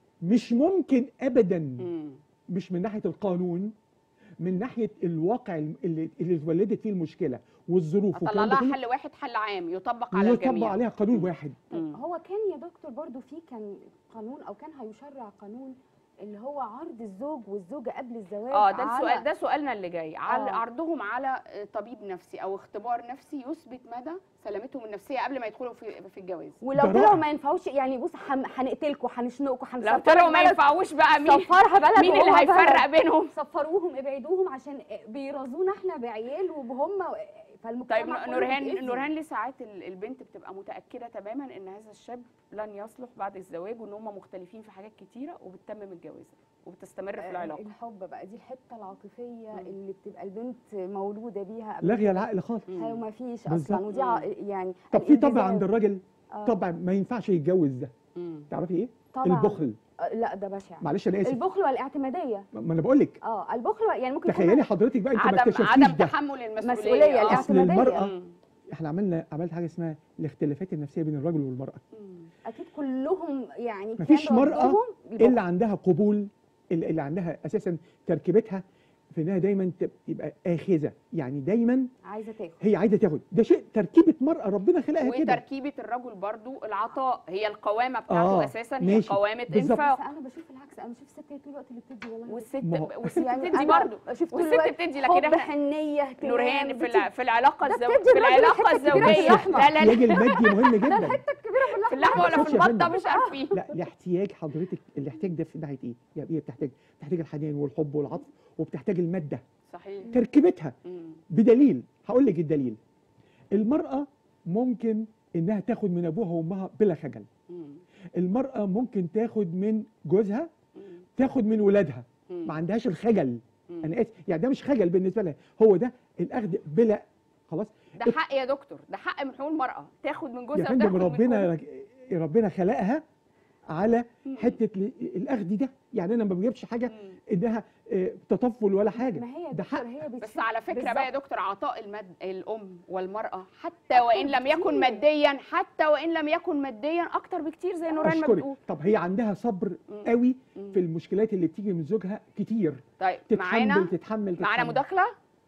B: مش ممكن ابدا
A: مم.
B: مش من ناحيه القانون من ناحيه الواقع اللي اللي اتولدت فيه المشكله والظروف
A: اطلع
B: والكلام ده
A: لها
B: كله
A: حل واحد حل عام يطبق على
B: ويطبق
A: الجميع
B: عليها قانون واحد
A: مم.
C: هو كان يا دكتور برضو في كان قانون او كان هيشرع قانون اللي هو عرض الزوج والزوجه قبل الزواج
A: اه ده
C: على-
A: السؤال ده سؤالنا اللي جاي على
C: آه.
A: عرضهم على طبيب نفسي او اختبار نفسي يثبت مدى سلامتهم النفسيه قبل ما يدخلوا في في الجواز
C: ولو
B: ده
C: طلعوا
B: رائع.
C: ما ينفعوش يعني بص هن- هنقتلكم هنشنقكم
A: لو
C: هنسفرها
A: طلعوا ما
C: بلد-
A: ينفعوش بقى مين
C: سفرها بلد
A: مين اللي
C: وهو
A: هيفرق
C: بلد.
A: بينهم
C: سفروهم ابعدوهم عشان بيرازونا احنا بعيال وبهم فالمجتمع
A: طيب
C: كله
A: نورهان
C: بيتأذي.
A: نورهان ليه ساعات ال- البنت بتبقى متاكده تماما ان هذا الشاب لن يصلح بعد الزواج وان هم مختلفين في حاجات كتيره وبتتمم الجواز وبتستمر في
C: آه،
A: العلاقه
C: الحب بقى دي الحته العاطفيه
A: مم.
C: اللي بتبقى البنت مولوده بيها قبل
B: لاغيه
C: كده.
B: العقل خالص
A: مم.
C: هي ما فيش
B: بالظبط.
C: اصلا ودي ع- يعني
B: طب في طبع
C: الانجذاب.
B: عند الراجل
C: آه،
B: طبع ما ينفعش يتجوز ده
A: مم.
B: تعرفي ايه
C: طبعا
B: البخل
C: آه، لا ده بشع
B: معلش انا اسف
C: البخل والاعتماديه
B: ما انا بقول لك
C: اه البخل يعني ممكن يكون
B: تخيلي حضرتك بقى انت ما
A: عدم
B: اكتشفتيش
A: عدم
B: ده
A: تحمل المسؤوليه
C: مسؤولية،
A: آه.
C: الاعتمادية.
B: اصل المراه
A: مم.
B: احنا عملنا عملت حاجه اسمها الاختلافات النفسيه بين الرجل والمراه
A: مم.
C: اكيد كلهم يعني كان
B: مفيش مرأة
C: ردهم البخل.
B: اللي عندها قبول اللي اللي عندها اساسا تركيبتها في انها دايما تب- تبقى اخذه يعني دايما
C: عايزه تاخد
B: هي عايزه تاخد ده شيء تركيبه مرأة ربنا خلقها كده
A: وتركيبه الرجل برضو العطاء هي القوامه بتاعته
B: آه،
A: اساسا هي
B: ماشي.
A: قوامه
B: بالظبط.
A: انفاق
C: بس انا بشوف العكس انا بشوف الست هي طول الوقت اللي بتدي والله
A: والست
B: ما هو-
A: والست
C: يعني
A: بتدي
C: أنا
A: برضو
C: بشوف طول
A: والست
C: الوقت
A: بتدي لكن
C: حب
A: احنا
C: حنيه اهتمام
A: نورهان في
C: بتدي-
A: الع- في العلاقه
C: ده
A: الزو...
C: بتدي
A: في
C: الراجل
A: العلاقه
C: حتة كبيرة في
A: الزوجيه
C: اللحمة.
A: لا لا لا
B: الاحتياج المادي مهم جدا
A: في اللحمه ولا في
B: شوف يا
A: البطه
B: فندم.
A: مش عارفين
B: لا الاحتياج حضرتك الاحتياج ده في ناحيه ايه؟ يعني هي بتحتاج بتحتاج الحنان والحب والعطف وبتحتاج الماده
A: صحيح
B: تركيبتها
A: مم.
B: بدليل هقول لك الدليل المراه ممكن انها تاخد من ابوها وامها بلا خجل
A: مم.
B: المراه ممكن تاخد من جوزها
A: مم.
B: تاخد من ولادها
A: مم.
B: ما عندهاش الخجل
A: مم.
B: انا اسف يعني ده مش خجل بالنسبه لها هو ده الاخذ بلا خلاص
A: ده حق يا دكتور ده حق من حقوق المراه تاخد من
B: يا
A: جوزها
B: فندم
A: وتاخد من
B: ربنا
A: كل-
B: ربنا خلقها على
A: مم.
B: حته ال- الاخذ ده يعني انا ما بجيبش حاجه
A: مم.
B: انها آه، تطفل ولا حاجه
C: ما هي
B: ده حق
C: دكتور هي
A: بس
C: بتشوف
A: على فكره بقى يا
C: بالظبط.
A: دكتور عطاء المد... الام والمراه حتى وان لم يكن ماديا حتى وان لم يكن ماديا اكتر بكتير زي نوران ما
B: اشكرك
A: بتقول
B: طب هي عندها صبر
A: مم.
B: قوي
A: مم.
B: في المشكلات اللي بتيجي من زوجها كتير
A: طيب
B: تتحمل
A: معانا
B: تتحمل
A: معانا
B: تتحمل.
A: مداخله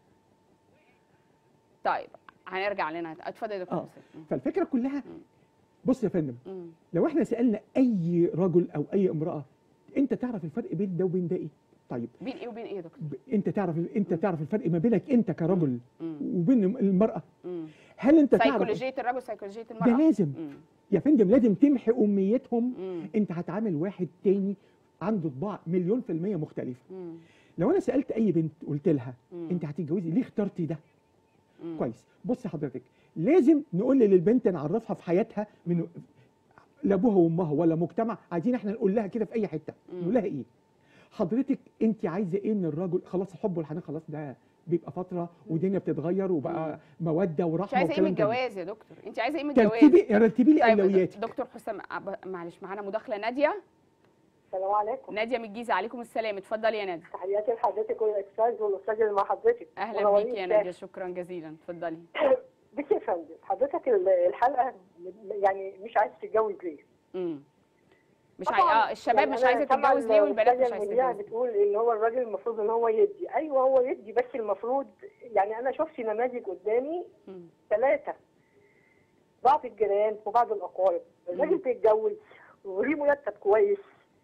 A: طيب هنرجع لنا اتفضل يا دكتور
B: آه.
A: حسين.
B: فالفكره كلها بص يا فندم
A: مم.
B: لو احنا سالنا اي رجل او اي امراه انت تعرف الفرق بين ده وبين ده ايه طيب
A: بين ايه وبين ايه يا دكتور
B: ب- انت تعرف انت تعرف الفرق ما بينك انت كرجل
A: مم.
B: وبين المراه
A: مم.
B: هل انت تعرف
A: سيكولوجيه الرجل سيكولوجيه
B: ده
A: المراه
B: لازم
A: مم.
B: يا فندم لازم تمحي اميتهم
A: مم.
B: انت هتعامل واحد تاني عنده طباع مليون في المية مختلفة
A: مم.
B: لو انا سألت اي بنت قلت لها
A: مم.
B: انت هتتجوزي ليه اخترتي ده
A: مم.
B: كويس بصي حضرتك لازم نقول للبنت نعرفها في حياتها من لابوها وامها ولا مجتمع عايزين احنا نقول لها كده في اي حته
A: مم.
B: نقول لها ايه حضرتك انت عايزه ايه من الراجل خلاص الحب والحنان خلاص ده بيبقى فتره والدنيا بتتغير وبقى موده
A: انت
B: ورحمه
A: عايزه ايه من
B: والكلام ده.
A: الجواز يا دكتور انت عايزه ايه من الجواز
B: ترتبي رتبي لي
A: طيب
B: اولوياتك
A: دكتور حسام أب- معلش معانا مداخله ناديه
I: السلام عليكم
A: ناديه من الجيزه عليكم السلام اتفضلي يا ناديه
I: تحياتي لحضرتك والاستاذ والاستاذ اللي مع حضرتك
A: اهلا
I: منورين
A: بيك يا
I: الشاشة.
A: ناديه شكرا جزيلا اتفضلي
I: بصي يا فندم حضرتك ال- الحلقه يعني مش عايز تتجوز ليه؟
A: امم مش
I: طبعاً.
A: عاي... اه الشباب
I: يعني
A: مش
I: أنا
A: عايزه
I: سامعة
A: تتجوز ليه والبنات
I: الأستاذة
A: مش عايزه
I: المذيعة
A: تتجوز
I: بتقول ان هو الراجل المفروض ان هو يدي ايوه هو يدي بس المفروض يعني انا شفت نماذج قدامي
A: مم.
I: ثلاثه بعض الجيران وبعض الاقارب الراجل
A: مم.
I: بيتجوز وليه مرتب كويس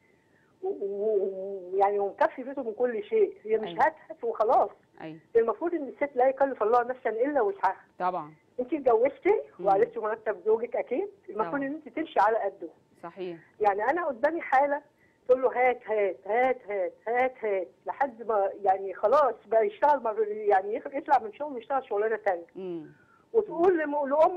I: ويعني ومكفي بيته من كل شيء هي مش
A: أيوة.
I: هات هات وخلاص
A: ايوه
I: المفروض ان الست لا يكلف الله نفسا الا وسعها
A: طبعا
I: انت اتجوزتي
A: مم.
I: وعرفتي مرتب زوجك اكيد المفروض
A: طبعا.
I: ان انت تمشي على قده
A: صحيح
I: يعني انا قدامي حاله تقول له هات هات هات هات هات هات لحد ما يعني خلاص بقى يشتغل مر- يعني يخ- يطلع من شغل يشتغل شغلانه ثانيه
A: امم
I: وتقول لم- لامه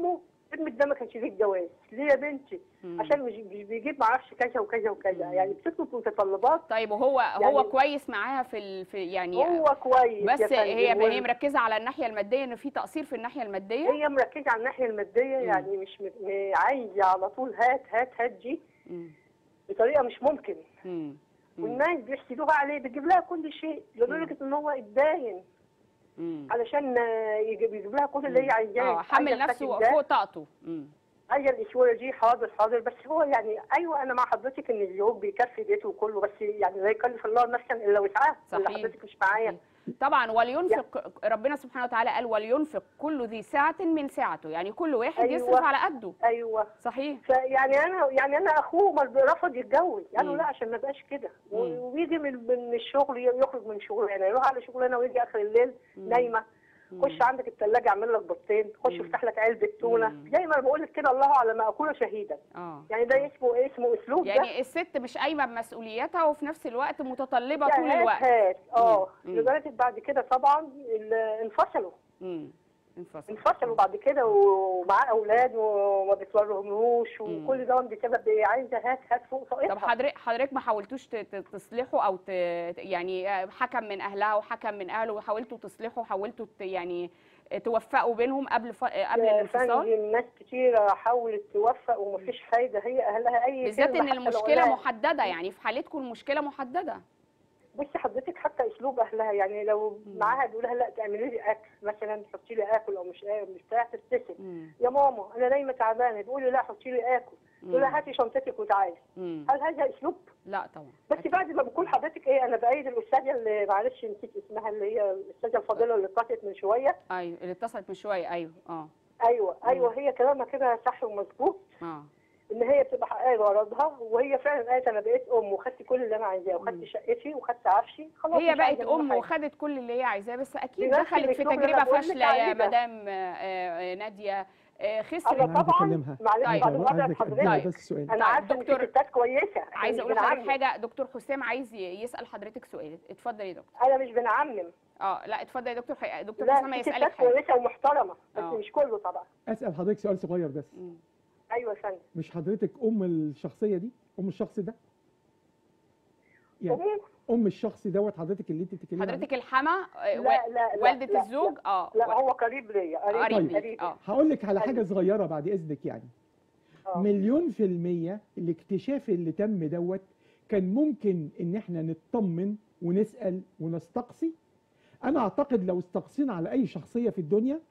I: ابنك ده ما كانش فيه الجواز ليه يا بنتي
A: مم.
I: عشان مش مش بيجيب معرفش كذا وكذا وكذا
A: مم.
I: يعني بتطلب متطلبات
A: طيب وهو
I: يعني-
A: هو كويس معاها في ال... في يعني
I: هو كويس يا
A: بس
I: فندم،
A: هي
I: وال-
A: هي مركزه على الناحيه الماديه ان في تقصير في الناحيه الماديه
I: هي مركزه على الناحيه الماديه
A: مم.
I: يعني مش م- م- عايزه على طول هات هات هات دي
A: مم.
I: بطريقه مش ممكن
A: مم. مم.
I: والناس بيحسدوها عليه بتجيب لها كل شيء لدرجه ان هو اتداين
A: مم.
I: علشان آه، يجيب يجيب لها كل اللي هي عايزاه
A: اه حمل
I: عايزة
A: نفسه
I: الخاتم ده،
A: فوق طاقته مم.
I: عايزه الاسوره دي حاضر حاضر بس هو يعني ايوه انا مع حضرتك ان الزوج بيكفي بيته كله بس يعني لا يكلف الله نفسا الا وسعها ولا
A: صحيح.
I: حضرتك مش معايا
A: طبعا ولينفق ربنا سبحانه وتعالى قال ولينفق كل ذي سعة من سعته يعني كل واحد
I: أيوة.
A: يصرف على قده
I: ايوه
A: صحيح
I: فيعني انا يعني انا اخوه ما رفض يتجوز قال له
A: مم.
I: لا عشان ما بقاش كده
A: مم.
I: و- ويجي من من الشغل يخرج من شغله يعني يروح على شغلانه ويجي اخر الليل
A: مم.
I: نايمه
A: مم.
I: خش عندك الثلاجه اعمل لك بيضتين خش
A: مم.
I: افتح لك علبه تونه
A: مم.
I: زي ما بقول لك كده الله على ما اقول شهيدا
A: اه
I: يعني ده اسمه إيه؟ اسمه اسلوب ده
A: يعني الست مش قايمه بمسؤولياتها وفي نفس الوقت متطلبه
I: يعني
A: طول
I: هات
A: الوقت
I: هات اه
A: مم.
I: لدرجه بعد كده طبعا ال- انفصلوا
A: مم. انفصل
I: انفصلوا بعد كده ومعاه اولاد وما بتورهملوش
A: مم.
I: وكل ده بسبب ايه عايزه هات هات فوق طاقتها
A: طب حضرتك حضرتك ما حاولتوش ت- ت- تصلحوا او ت... يعني حكم من اهلها وحكم من اهله وحاولتوا تصلحوا حاولتوا ت... يعني توفقوا بينهم قبل ف... قبل
I: يا
A: الانفصال
I: فندم ناس كتيرة حاولت توفق ومفيش فايدة هي أهلها أي
A: بالذات
I: كلمة
A: ان
I: حتى لو
A: المشكله
I: قالها-
A: محدده يعني في حالتكم المشكله محدده
I: بصي حضرتك حتى أسلوب أهلها يعني لو
A: مم.
I: معاها تقول لها لا تعملي لي أكل مثلا حطي لي آكل أو مش آكل مش بتاع تبتسم
A: مم.
I: يا ماما أنا نايمة تعبانة تقول لي لا حطي لي آكل تقول لها هاتي شنطتك وتعالي
A: مم.
I: هل هذا أسلوب؟
A: لا طبعا
I: بس بعد ما بكون حضرتك إيه أنا بأيد الأستاذة اللي معلش نسيت اسمها اللي هي الأستاذة الفاضلة اللي اتصلت من شوية
A: ايوه اللي اتصلت من شويه ايوه اه
I: أيوه أيوه هي كلامها كده صح ومظبوط
A: اه
I: ان هي بتبقى حققت غرضها وهي فعلا قالت انا بقيت ام وخدت كل اللي انا عايزاه
A: مم.
I: وخدت شقتي وخدت عرشي خلاص
A: هي
I: مش
A: بقت
I: عايزة منه
A: ام
I: حاجة.
A: وخدت كل اللي هي عايزاه بس اكيد
I: بنفس
A: دخلت في
I: الأسلوب اللي
A: تجربه
I: أنا بقول لك
A: فاشله يا
I: عليه ده.
A: مدام آه، آه، ناديه آه، خسرت
I: انا
B: أنا عايز
I: طبعا
B: أكلمها.
I: معلش
A: طيب.
I: بعد
B: عايز
I: اذن
B: أديها
I: حضرتك
B: بس سؤال
I: انا
A: طيب،
I: عارفه ان
A: دكتور-
I: في ستات كويسه إحنا
A: عايزه
I: مش
A: اقول لحضرتك
I: بنعمم.
A: حاجه دكتور حسام عايز ي- يسال حضرتك سؤال اتفضل يا دكتور
I: انا مش بنعمم
A: اه لا اتفضل يا دكتور حي- دكتور
I: لا
A: حسام
I: في
A: هيسالك
I: ستات
A: حاجه
I: كويسه ومحترمه بس
A: آه.
I: مش كله طبعا
B: اسال حضرتك سؤال صغير بس
A: مم.
I: ايوه يا فندم
B: مش حضرتك ام الشخصيه دي ام الشخص ده يعني
I: أمور.
B: ام الشخص دوت حضرتك اللي انت بتتكلمي عليه؟
A: حضرتك الحما آه،
I: لا
A: و-
I: لا لا
A: والده
I: لا
A: الزوج اه
I: لا
A: و-
I: هو قريب ليا قريب
A: قريب
B: طيب.
A: ليك
I: قريب
A: اه
B: هقول لك على حاجه
I: أيوة.
B: صغيره بعد اذنك يعني
I: آه.
B: مليون في المية الاكتشاف اللي تم دوت كان ممكن ان احنا نطمن ونسأل ونستقصي انا اعتقد لو استقصينا على اي شخصية في الدنيا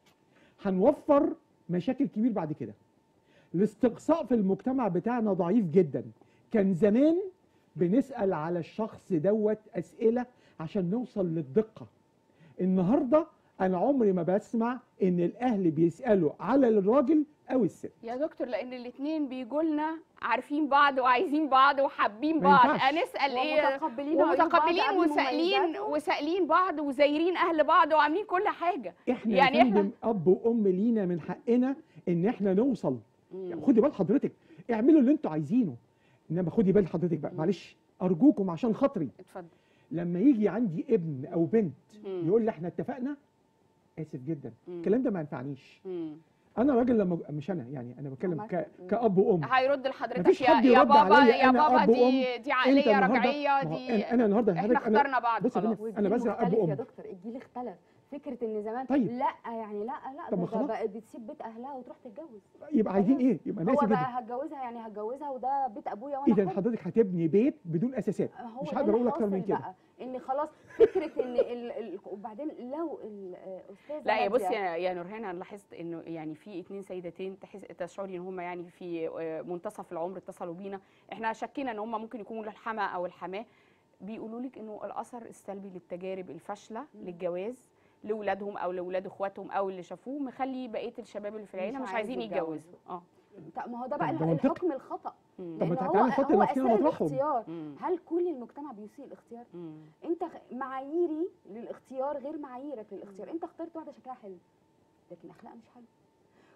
B: هنوفر مشاكل كبير بعد كده الاستقصاء في المجتمع بتاعنا ضعيف جدا كان زمان بنسأل على الشخص دوت اسئلة عشان نوصل للدقة النهاردة انا عمري ما بسمع ان الاهل بيسألوا على الراجل او الست
A: يا دكتور لان الاثنين بيجوا لنا عارفين بعض وعايزين بعض وحابين
B: ما
A: بعض
B: ينفعش.
A: هنسال ايه
C: ومتقبلين عيوب بعض
A: ومتقبلين
C: قبل
A: وسائلين
C: مميزاتهم.
A: وسائلين بعض وزايرين اهل بعض وعاملين كل حاجه
B: احنا
A: يعني
B: يعني
A: إحنا-
B: يا فندم اب وام لينا من حقنا ان احنا نوصل
A: مم.
B: يعني خدي بال حضرتك اعملوا اللي انتوا عايزينه انما خدي بال حضرتك بقى
A: مم.
B: معلش ارجوكم عشان خاطري
A: اتفضل
B: لما يجي عندي ابن او بنت
A: مم.
B: يقول لي احنا اتفقنا اسف جدا
A: مم.
B: الكلام ده ما ينفعنيش
A: مم.
B: انا راجل لما مش انا يعني انا بتكلم
C: عملت-
B: ك... كاب وام
A: هيرد لحضرتك
B: مفيش
A: يا
B: حد
A: يا
B: يرد
A: بابا
B: عليا
A: يا
B: أنا
A: بابا
B: أب
A: دي
B: وأم.
A: دي
B: انت
A: عقليه
B: النهارده
A: رجعيه
B: ما هو
A: دي
B: أنا- انا النهارده
A: احنا
B: حضرتك انا
A: اخترنا بعض
B: بص يا
A: خلاص
B: فندم،
C: والجيل
B: انا بزرع اب
C: مختلف يا
B: وام
C: دكتور الجيل اختلف فكره ان زمان
B: طيب.
C: لا يعني لا لا
B: طب ما
C: ده, ده
B: خلاص.
C: بقت بتسيب بيت اهلها وتروح تتجوز
B: يبقى عايزين ايه يبقى
C: هو
B: ناسي جدا
C: بقى هتجوزها يعني هتجوزها وده بيت ابويا وانا
B: اذا
C: حر.
B: حضرتك هتبني بيت بدون اساسات
C: هو
B: مش
C: ده
B: هقدر
C: اللي
B: اقول اكتر من
C: حاصل
B: كده
C: بقى ان خلاص فكره ان ال... ال... وبعدين لو الاستاذه
A: لا يا
C: نادية-
A: بصي يا يا نورهان انا لاحظت انه يعني في اتنين سيدتين تحس تشعري ان هم يعني في آه، منتصف العمر اتصلوا بينا احنا شكينا ان هم ممكن يكونوا الحما او الحماه بيقولوا لك انه الاثر السلبي للتجارب الفاشله للجواز لاولادهم او لاولاد اخواتهم او اللي شافوه مخلي بقيه الشباب اللي في العيله
C: مش
A: مش
C: عايز
A: عايزين
C: يتجوزوا.
A: يتجوزوا اه
C: طب ما هو ده بقى
B: طب ده منطقي.
C: الحكم الخطا
A: مم.
B: طب ما
C: لأن
B: تعالى
C: هو
B: نحط
C: هو
B: نفسنا
C: اساء
B: مطرحهم.
C: الاختيار
A: مم.
C: هل كل المجتمع بيسيء الاختيار
A: مم.
C: انت خ- معاييري للاختيار غير معاييرك للاختيار انت اخترت واحده شكلها حلو لكن اخلاقها مش حلو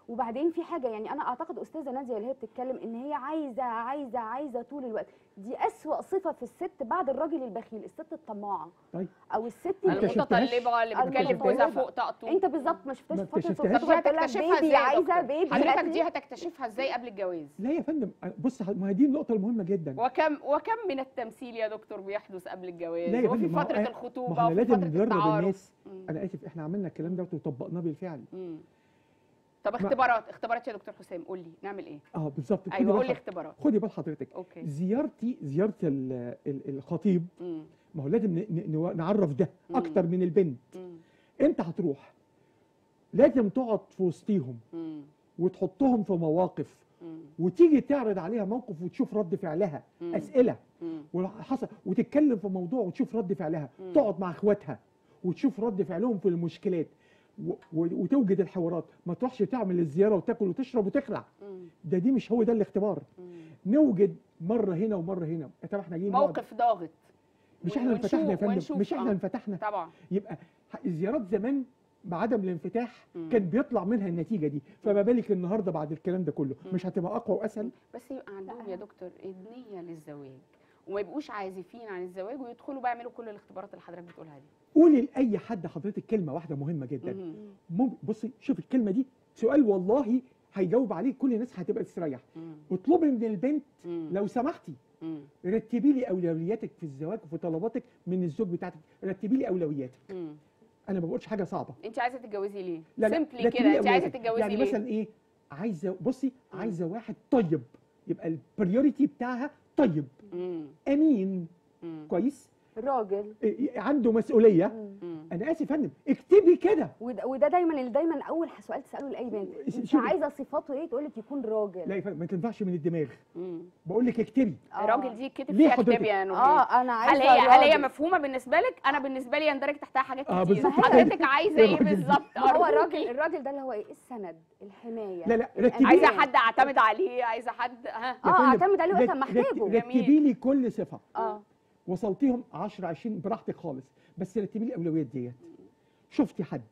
C: وبعدين في حاجه يعني انا اعتقد استاذه ناديه اللي هي بتتكلم ان هي عايزه عايزه عايزه طول الوقت دي اسوا صفه في الست بعد الراجل البخيل الست الطماعه
B: طيب.
C: او الست
B: أنت شفتهاش؟
A: المتطلبه اللي
C: أنا
A: بتكلم
C: شفتهاش.
A: جوزها فوق طاقته
C: انت بالظبط ما شفتهاش
B: ما
C: في فتره
B: اكتشفتهاش؟
C: الخطوبه تقول لك
A: هتكتشفها ازاي
C: بيبي
A: يا
C: عايزه
A: دكتور؟
C: بيبي
A: حضرتك
C: أكل.
A: دي هتكتشفها ازاي قبل الجواز
B: لا يا فندم بص ما هي دي النقطه المهمه جدا
A: وكم وكم من التمثيل يا دكتور بيحدث قبل الجواز
B: لا يا
A: وفي
B: فندم، ما هو
A: فتره
B: إيه- ما
A: الخطوبه
B: هو
A: وفي
B: لازم
A: فتره
B: ندرب
A: التعارف
B: الناس
A: مم.
B: انا اسف احنا عملنا الكلام ده وطبقناه بالفعل
A: مم. طب
B: ما-
A: اختبارات اختبارات يا دكتور حسام قول لي نعمل ايه
B: اه بالظبط خدي
A: ايوه
B: بال
A: قول لي
B: حضرتك-
A: اختبارات
B: خدي بال حضرتك
A: اوكي
B: زيارتي زياره ال- ال- الخطيب
A: مم.
B: ما هو لازم ن- ن- نعرف ده
A: مم.
B: اكتر من البنت
A: مم.
B: انت هتروح لازم تقعد في وسطيهم
A: مم.
B: وتحطهم في مواقف
A: مم.
B: وتيجي تعرض عليها موقف وتشوف رد فعلها
A: مم.
B: اسئله
A: مم.
B: وحصل وتتكلم في موضوع وتشوف رد فعلها
A: مم.
B: تقعد مع اخواتها وتشوف رد فعلهم في المشكلات و- و- وتوجد الحوارات ما تروحش تعمل الزياره وتاكل وتشرب وتخلع
A: مم.
B: ده دي مش هو ده الاختبار
A: مم.
B: نوجد مره هنا ومره هنا طب احنا جايين نقعد-
A: موقف ضاغط
B: مش احنا
A: ونشوف-
B: انفتحنا يا فندم
A: ونشوف،
B: مش احنا
A: آه.
B: انفتحنا
A: طبعا
B: يبقى ح- الزيارات زمان بعدم الانفتاح
A: مم.
B: كان بيطلع منها النتيجه دي فما بالك النهارده بعد الكلام ده كله
A: مم.
B: مش هتبقى اقوى واسهل
A: بس يبقى عندهم يا دكتور النيه للزواج وما يبقوش عازفين عن الزواج ويدخلوا بقى يعملوا كل الاختبارات اللي حضرتك بتقولها دي
B: قولي لاي حد حضرتك كلمه واحده مهمه جدا
A: مم.
B: مم- بصي شوف الكلمه دي سؤال والله هيجاوب عليه كل الناس هتبقى تستريح
A: مم.
B: اطلبي من البنت
A: مم.
B: لو سمحتي
A: مم.
B: رتبي لي اولوياتك في الزواج وفي طلباتك من الزوج بتاعتك رتبي لي اولوياتك
A: مم.
B: انا ما بقولش حاجه صعبه
A: انت عايزه تتجوزي ليه؟
B: لا لا
A: سيمبلي
B: رتبي
A: كده
B: لي
A: انت عايزه
B: أولوياتك.
A: تتجوزي
B: يعني
A: ليه؟
B: مثلا ايه عايزه بصي
A: مم.
B: عايزه واحد طيب يبقى البريوريتي بتاعها طيب
A: مم.
B: امين
A: مم.
B: كويس
C: راجل
B: إيه، عنده مسؤوليه
A: مم.
B: انا اسف يا فندم اكتبي كده
C: وده, وده دايما اللي دايما اول سؤال تساله لاي بنت انت
B: شوفي.
C: عايزه صفاته ايه تقول لك يكون راجل
B: لا يا فندم ما تنفعش من الدماغ
A: مم.
B: بقول لك اكتبي
C: آه.
A: الراجل دي كتب
B: ليه
A: فيها
B: حضرتك؟
A: كتاب يا نورين
C: اه انا
A: هل
C: عايزه
A: هي هل هي
C: راجل.
A: مفهومه بالنسبه لك؟ انا بالنسبه لي يندرج تحتها حاجات
B: آه،
A: كتير
B: بالظبط.
A: حضرتك عايزه ايه
B: الراجل دي.
A: بالظبط؟
C: ما هو
A: أرجوكي.
C: الراجل الراجل ده اللي هو ايه السند الحمايه
B: لا لا
C: الأمان.
B: رتبي
A: عايزه حد اعتمد عليه عايزه حد ها
B: يا
C: اه
B: فندم،
C: اعتمد عليه وقت
B: رت-
C: ما
B: رت-
C: احتاجه
A: جميل.
B: رتبي لي كل صفه
C: اه
B: وصلتيهم 10 20 براحتك خالص بس رتبي لي الاولويات ديت شفتي حد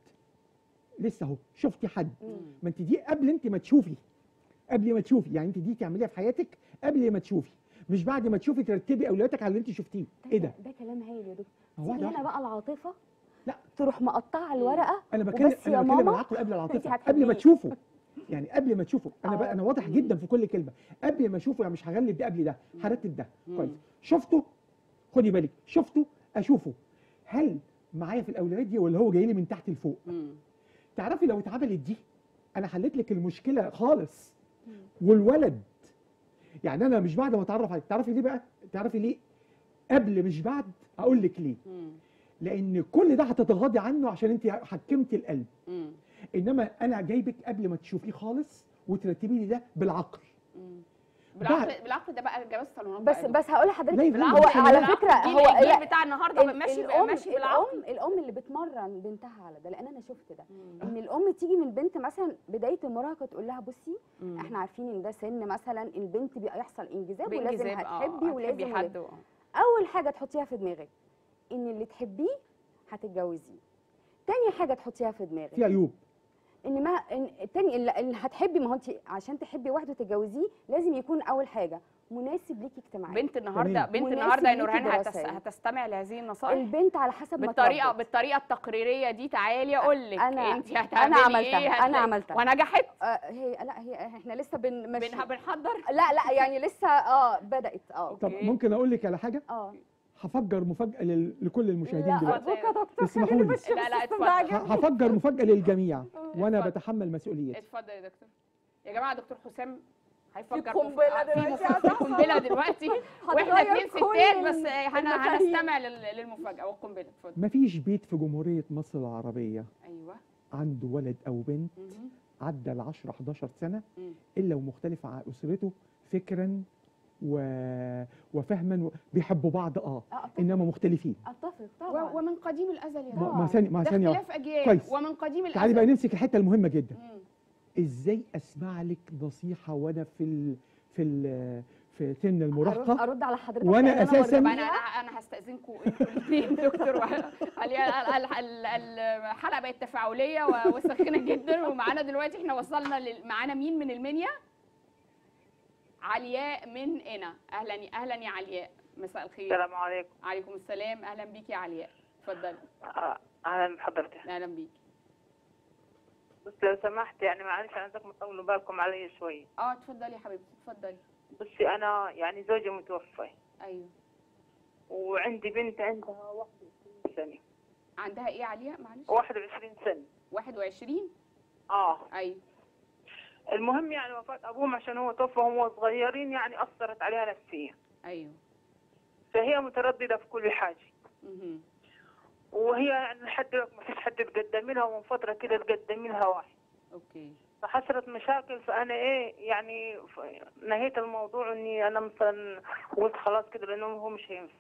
B: لسه اهو شفتي حد
C: مم.
B: ما انت دي قبل انت ما تشوفي قبل ما تشوفي يعني انت دي تعمليها في حياتك قبل ما تشوفي مش بعد ما تشوفي ترتبي اولوياتك على اللي انت شفتيه ايه ده
C: ده كلام هايل يا دكتور
B: هو
C: تيجي
B: واحدة
C: هنا
B: واحدة.
C: بقى العاطفه
B: لا.
C: تروح مقطعه الورقه
B: انا بتكلم
C: وبس يا
B: انا بتكلم
C: ماما
B: العقل قبل العاطفه
C: هتحبيه.
B: قبل ما تشوفه يعني قبل ما تشوفه انا بقى
C: آه.
B: انا واضح جدا في كل كلمه قبل ما اشوفه يعني مش هغلب ده قبل ده هرتب ده
A: مم.
B: كويس شفته خدي بالك شفته اشوفه هل معايا في الاولويات دي ولا هو جاي لي من تحت لفوق
A: مم.
B: تعرفي لو اتعملت دي انا حليت لك المشكله خالص والولد يعني انا مش بعد ما اتعرف عليك تعرفي ليه بقى تعرفي ليه قبل مش بعد اقول لك ليه
A: مم.
B: لان كل ده هتتغاضي عنه عشان انت حكمتي القلب
A: مم.
B: انما انا جايبك قبل ما تشوفيه خالص وترتبي لي ده بالعقل
A: مم. بالعقل بالعقل ده بقى جواز صالونات
C: بس
A: بقى يا
C: بس هقول لحضرتك
B: لا يا
A: بالعقل
B: فندم،
C: هو
B: مش
C: على
A: بالعقل.
C: فكره
A: جيل-
C: هو
A: الجيل
C: لا
A: بتاع النهارده
C: ال-
A: ماشي
C: الام
A: ماشي بالعقل
C: الام الام اللي بتمرن بنتها على ده لان انا شفت ده
A: مم.
C: ان الام تيجي من البنت مثلا بدايه المراهقه تقول لها بصي
A: مم.
C: احنا عارفين ان ده سن مثلا البنت بيبقى يحصل انجذاب ولازم
A: بانجذاب، آه،
C: هتحبي ولازم
A: هتحبي
C: ولازم.
A: حد آه.
C: اول حاجه تحطيها في دماغك ان اللي تحبيه هتتجوزيه تاني حاجه تحطيها في دماغك
B: في عيوب
C: ان ما إن التاني اللي اللي هتحبي ما هو انت عشان تحبي واحد وتتجوزيه لازم يكون اول حاجه مناسب ليكي اجتماعيا
A: بنت النهارده
B: تمام.
A: بنت
C: مناسب
A: النهارده يا
C: ليكي
A: نورهان هتس...
C: دراسيا.
A: هتستمع لهذه النصائح
C: البنت على حسب ما
A: بالطريقه
C: اتربت.
A: بالطريقه التقريريه دي تعالي اقول لك
C: أنا-
A: انت
C: أنا
A: هتعملي
C: عملتها،
A: ايه
C: أنا
A: هتلاقي-
C: عملتها.
A: ونجحت
C: آه هي لا هي احنا لسه بن مش
A: بنها بنحضر
C: لا لا يعني لسه اه بدات اه
B: طب
A: أوكي.
B: ممكن اقول لك على حاجه
C: اه
B: هفجر مفاجاه لل- لكل المشاهدين
C: لا
B: دلوقتي
C: ارجوك يا دكتور
B: اسمحوا
C: خليني
B: لي.
C: بس
A: لا، لا،
C: بس
A: اتفضل.
C: ده عاجبني.
B: ه- هفجر مفاجاه للجميع وانا
A: اتفضل.
B: بتحمل مسؤوليتي
A: اتفضل يا دكتور يا جماعه دكتور حسام هيفجر
C: قنبلة
A: مف- في
C: دلوقتي
A: مف-
C: هتحصل.
A: في قنبله دلوقتي واحنا
C: هتغير
A: اتنين
C: كل
A: ستات بس هن-
C: المفاهيم.
A: هنستمع لل- للمفاجاه والقنبله اتفضل
B: مفيش بيت في جمهوريه مصر العربيه
A: ايوه
B: عنده ولد او بنت
A: مهم.
B: عدى ال 10 11 سنه
A: مم.
B: الا ومختلف عن اسرته فكرا و... وفهما و... بيحبوا بعض اه
C: آه، أتفق.
B: انما مختلفين
C: اتفق
A: و-
C: طبعا
A: ومن قديم الازل يا
B: ما,
A: دكتور
B: ما ثانيه ما
A: ده
B: ثانيه واحدة.
A: اختلاف اجيال
B: كويس.
A: ومن قديم الازل
B: تعالي بقى نمسك الحته المهمه جدا
A: مم.
B: ازاي اسمع لك نصيحه وانا في ال... في ال... في في سن
C: أرد,
B: المراهقه
C: ارد على حضرتك
B: وأنا
C: لأن أنا
B: أساساً-
A: طب
C: مريت
A: انا
C: بيها.
A: انا انا هستاذنكم انتوا الاثنين دكتور عليا الحلقه بقت تفاعليه و- وسخينه جدا ومعانا دلوقتي احنا وصلنا لل- معانا مين من المنيا علياء من هنا اهلا اهلا يا علياء مساء الخير
F: السلام عليكم
A: عليكم السلام اهلا بيكي يا علياء اتفضلي
F: آه، اهلا بحضرتك
A: اهلا بيكي
F: بس لو سمحت يعني معلش انا عايزك تطولوا بالكم علي شوي
A: اه اتفضلي يا حبيبتي اتفضلي
F: بصي انا يعني زوجي متوفى
A: ايوه
F: وعندي بنت عندها 21 سنه
A: عندها ايه يا علياء معلش
F: 21 سنه
A: 21
F: اه
A: ايوه
F: المهم يعني وفاة ابوهم عشان هو توفى وهم صغيرين يعني اثرت عليها نفسيا
A: ايوه
F: فهي متردده في كل حاجه
A: مهم.
F: وهي يعني لحد دلوقتي ما فيش حد تقدم لها ومن فتره كده تقدم لها واحد
A: اوكي
F: فحصلت مشاكل فانا ايه يعني ف- نهيت الموضوع اني انا مثلا قلت خلاص كده لانه هو مش هينفع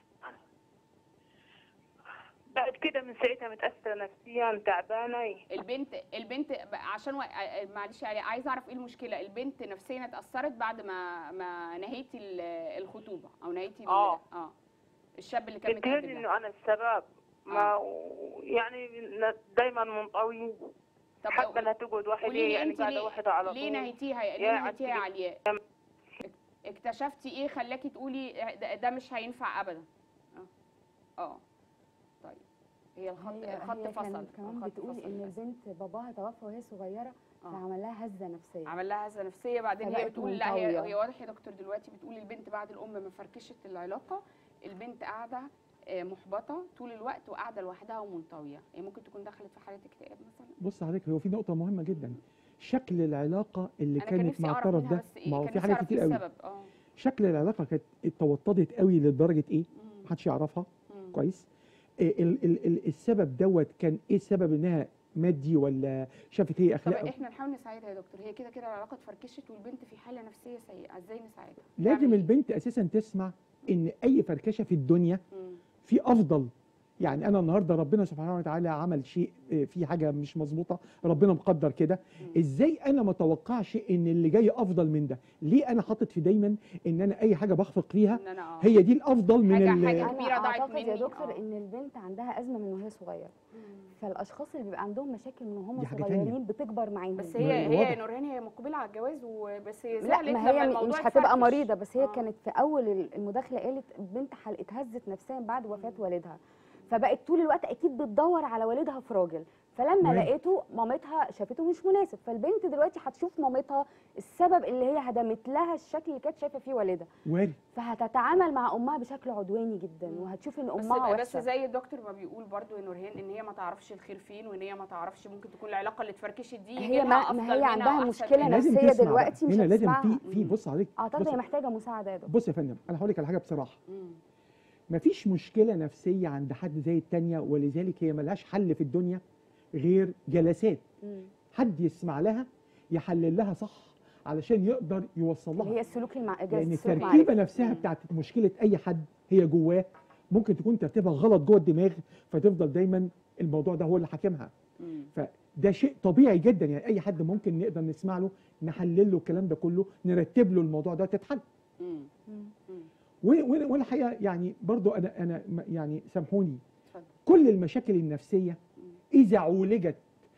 F: بعد كده من ساعتها متاثره نفسيا تعبانه
A: البنت البنت ب- عشان و... آه، معلش يعني عايزه اعرف ايه المشكله البنت نفسيا اتاثرت بعد ما ما نهيتي ال- الخطوبه او نهيتي ال-
F: آه.
A: اه الشاب اللي كان
F: بتهيألي
A: متقدم لها
F: انه انا السبب ما يعني دايما منطوي
A: طب
F: حابه انها تقعد
A: قولي
F: وحدي
A: لي
F: يعني
A: انت
F: قاعده
A: ليه
F: وحده على
A: ليه
F: طول
A: نهيتيها ليه
F: يا
A: نهيتيها يا
F: عدي.
A: علياء اك- اكتشفتي ايه خلاكي تقولي ده, ده مش هينفع ابدا اه اه طيب هي الخط
C: هي
A: الخط
C: هي
A: فصل
C: كانت كمان
A: الخط
C: بتقول
A: فصل
C: ان
A: للأسف.
C: البنت باباها توفى وهي صغيره
A: آه.
C: فعمل لها هزه نفسيه
A: عمل لها هزه نفسيه بعدين هي
C: فبقت
A: بتقول لا هي
C: منطوية.
A: هي واضح يا دكتور دلوقتي بتقول البنت بعد الام ما فركشت العلاقه البنت قاعده آه، محبطه طول الوقت وقاعده لوحدها ومنطويه هي ممكن تكون دخلت في حاله اكتئاب مثلا
B: بص حضرتك هو في نقطه مهمه جدا شكل العلاقه اللي
A: انا كان
B: كانت
A: نفسي
B: مع
A: اعرف
B: الطرف
A: منها
B: ده
A: بس ايه
B: ما هو
A: كان
B: في
A: نفسي
B: حاجات
A: اعرف
B: كتير
A: ايه
B: قوي
A: السبب اه
B: شكل العلاقه كانت اتوطدت قوي لدرجه ايه
A: مم.
B: محدش يعرفها
A: مم.
B: كويس إيه ال ال ال السبب دوت كان ايه السبب انها مادي ولا شافت هي
A: طب
B: اخلاق
A: احنا نحاول نساعدها يا دكتور هي كده كده العلاقه اتفركشت والبنت في حاله نفسيه سيئه ازاي نساعدها
B: لازم
A: نعمل إيه؟
B: البنت اساسا تسمع ان اي فركشه في الدنيا
A: مم.
B: في افضل يعني انا النهارده ربنا سبحانه وتعالى عمل شيء آه، في حاجه مش مظبوطه ربنا مقدر كده
A: مم.
B: ازاي انا ما اتوقعش ان اللي جاي افضل من ده ليه انا حاطط في دايما ان انا اي حاجه بخفق ليها
A: ان انا اه
B: هي دي الافضل من
A: حاجة-
B: ال-
A: حاجة
C: انا
A: كبيرة ضاعت
C: اعتقد يا
A: مني.
C: دكتور
A: آه.
C: ان البنت عندها ازمه من وهي صغيره فالاشخاص اللي بيبقى عندهم مشاكل من هم
B: دي حاجة
C: صغيرين
B: تانية.
C: بتكبر معاهم
A: بس
B: ما
A: هي
B: هي
A: هي
B: واضح.
A: نورهان هي مقبله على الجواز وبس هي
C: لا
A: زعلت
C: ما
A: لما
C: هي
A: الموضوع
C: مش هتبقى
A: اتفركش.
C: مريضه بس هي
A: آه.
C: كانت في اول المداخله قالت البنت حل- اتهزت نفسيا بعد وفاه والدها فبقت طول الوقت اكيد بتدور على والدها في راجل فلما
B: وارد.
C: لقيته مامتها شافته مش مناسب فالبنت دلوقتي هتشوف مامتها السبب اللي هي هدمت لها الشكل اللي كانت شايفه فيه والدها
B: وارد
C: فهتتعامل مع امها بشكل عدواني جدا
A: مم.
C: وهتشوف ان
A: بس
C: امها
A: بس
C: وحشه
A: زي الدكتور ما بيقول برضو يا نورهان ان هي ما تعرفش الخير فين وان هي ما تعرفش ممكن تكون العلاقه اللي اتفركشت دي
C: هي
A: يجيلها
C: ما- ما
A: أفضل
C: هي
A: منها
C: عندها
A: وأحسن
C: مشكلة
A: منها.
B: لازم
C: نفسية
B: تسمع بقى.
C: دلوقتي مش
B: هنا لازم في
C: هتسمعها.
B: في
A: مم.
B: بص عليك
C: اعتقد
B: بص,
C: هي محتاجه مساعده يا دكتور
B: بص يا فندم انا هقول لك على حاجه بصراحه
A: مم.
B: مفيش مشكله نفسيه عند حد زي التانية ولذلك هي ملهاش حل في الدنيا غير جلسات
C: مم.
B: حد يسمع لها يحلل لها صح علشان يقدر يوصل
C: اللي
B: لها
C: هي السلوك المع...
B: لان
C: السلوك
B: التركيبه
C: معرفي.
B: نفسها
A: مم.
B: بتاعت مشكله اي حد هي جواه ممكن تكون ترتيبها غلط جوه الدماغ فتفضل دايما الموضوع ده هو اللي حاكمها
A: مم.
B: فده شيء طبيعي جدا يعني اي حد ممكن نقدر نسمع له نحلل له الكلام ده كله نرتب له الموضوع ده تتحل
A: مم.
C: مم.
A: مم.
B: و- و- وانا الحقيقه يعني برضو انا انا م- يعني سامحوني
A: اتفضل.
B: كل المشاكل النفسيه
A: مم.
B: اذا عولجت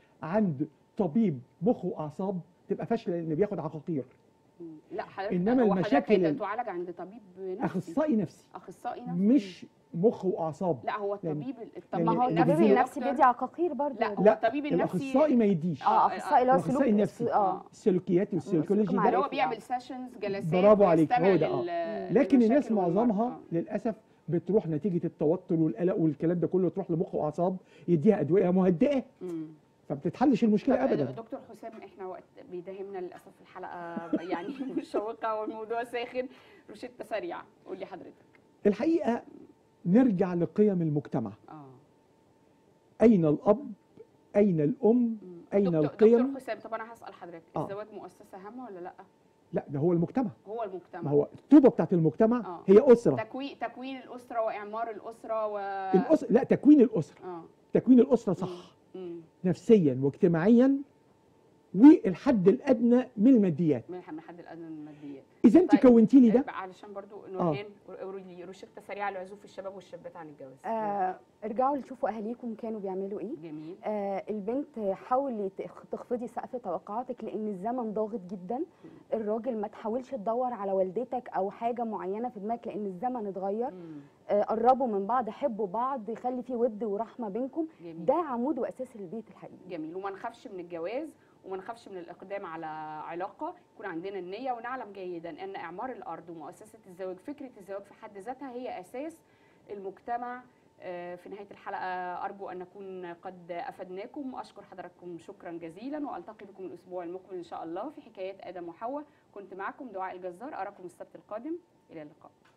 B: عند طبيب مخ واعصاب تبقى فاشله لان بياخد عقاقير
A: مم. لا حضرتك
B: إنما
A: هو حضرتك
B: المشاكل
A: هي
B: ال-
A: تعالج عند طبيب نفسي
B: اخصائي نفسي
A: اخصائي نفسي
B: مش مخ واعصاب
A: لا هو
B: لأن-
A: الطبيب
C: طب
B: لأن
C: ما هو
B: اللي
C: الطبيب
B: بيجيله-
C: النفسي بيدي عقاقير برضه
A: لا
C: يا
A: هو
B: لا
A: الطبيب النفسي
B: الاخصائي ما يديش
C: اه اخصائي اللي هو
B: الأخصائي
C: سلوك
B: النفسي.
C: اه
B: السلوكيات والسيكولوجي
C: سلوك
B: ده
A: اللي هو
C: معرفي،
A: بيعمل
C: آه.
A: سيشنز جلسات
B: برافو عليك،
A: ويستمع
B: هو ده، آه.
A: لل-
B: لكن الناس
A: للمشاكل والمرض.
B: معظمها
A: آه.
B: للاسف بتروح نتيجه التوتر والقلق والكلام ده كله تروح لمخ واعصاب يديها ادويه مهدئه
A: مم.
B: فبتتحلش المشكله
A: طب
B: ابدا
A: دكتور حسام احنا وقت بيداهمنا للاسف الحلقه يعني مشوقه والموضوع ساخن روشته سريعه قول لي حضرتك
B: الحقيقه نرجع لقيم المجتمع
A: اه
B: اين الاب اين الام
A: مم.
B: أين
A: دكتور
B: القيم؟
A: دكتور حسام طب انا هسال حضرتك
B: آه.
A: الزواج مؤسسه هامه ولا لا
B: لا ده هو المجتمع
A: هو المجتمع
B: ما هو الطوبه بتاعت المجتمع
A: آه.
B: هي اسره
A: تكوين تكوين الاسره واعمار الاسره و
B: الاسره لا تكوين الاسره
A: اه
B: تكوين الاسره صح
A: مم.
B: نفسيا واجتماعيا والحد الادنى من الماديات
A: من من حد الادنى من الماديات
B: اذا انت
A: طيب،
B: كونتي لي ده
A: بقى علشان برضو نورهان قولي لي روشته سريعه لعزوف الشباب والشابات عن الجواز
C: آه ارجعوا تشوفوا اهاليكم كانوا بيعملوا ايه
A: جميل
C: آه البنت حاولي تخ- تخفضي سقف توقعاتك لان الزمن ضاغط جدا الراجل ما تحاولش تدور على والدتك او حاجه معينه في دماغك لان الزمن اتغير
A: مم.
C: آه قربوا من بعض حبوا بعض خلي في ود ورحمه بينكم
A: جميل
C: ده عمود واساس البيت الحقيقي
A: جميل وما نخافش من الجواز وما نخافش من الاقدام على علاقه يكون عندنا النيه ونعلم جيدا ان اعمار الارض ومؤسسه الزواج فكره الزواج في حد ذاتها هي اساس المجتمع آه، في نهايه الحلقه ارجو ان نكون قد افدناكم اشكر حضراتكم شكرا جزيلا والتقي بكم الاسبوع المقبل ان شاء الله في حكايات ادم وحواء كنت معكم دعاء الجزار اراكم السبت القادم الى اللقاء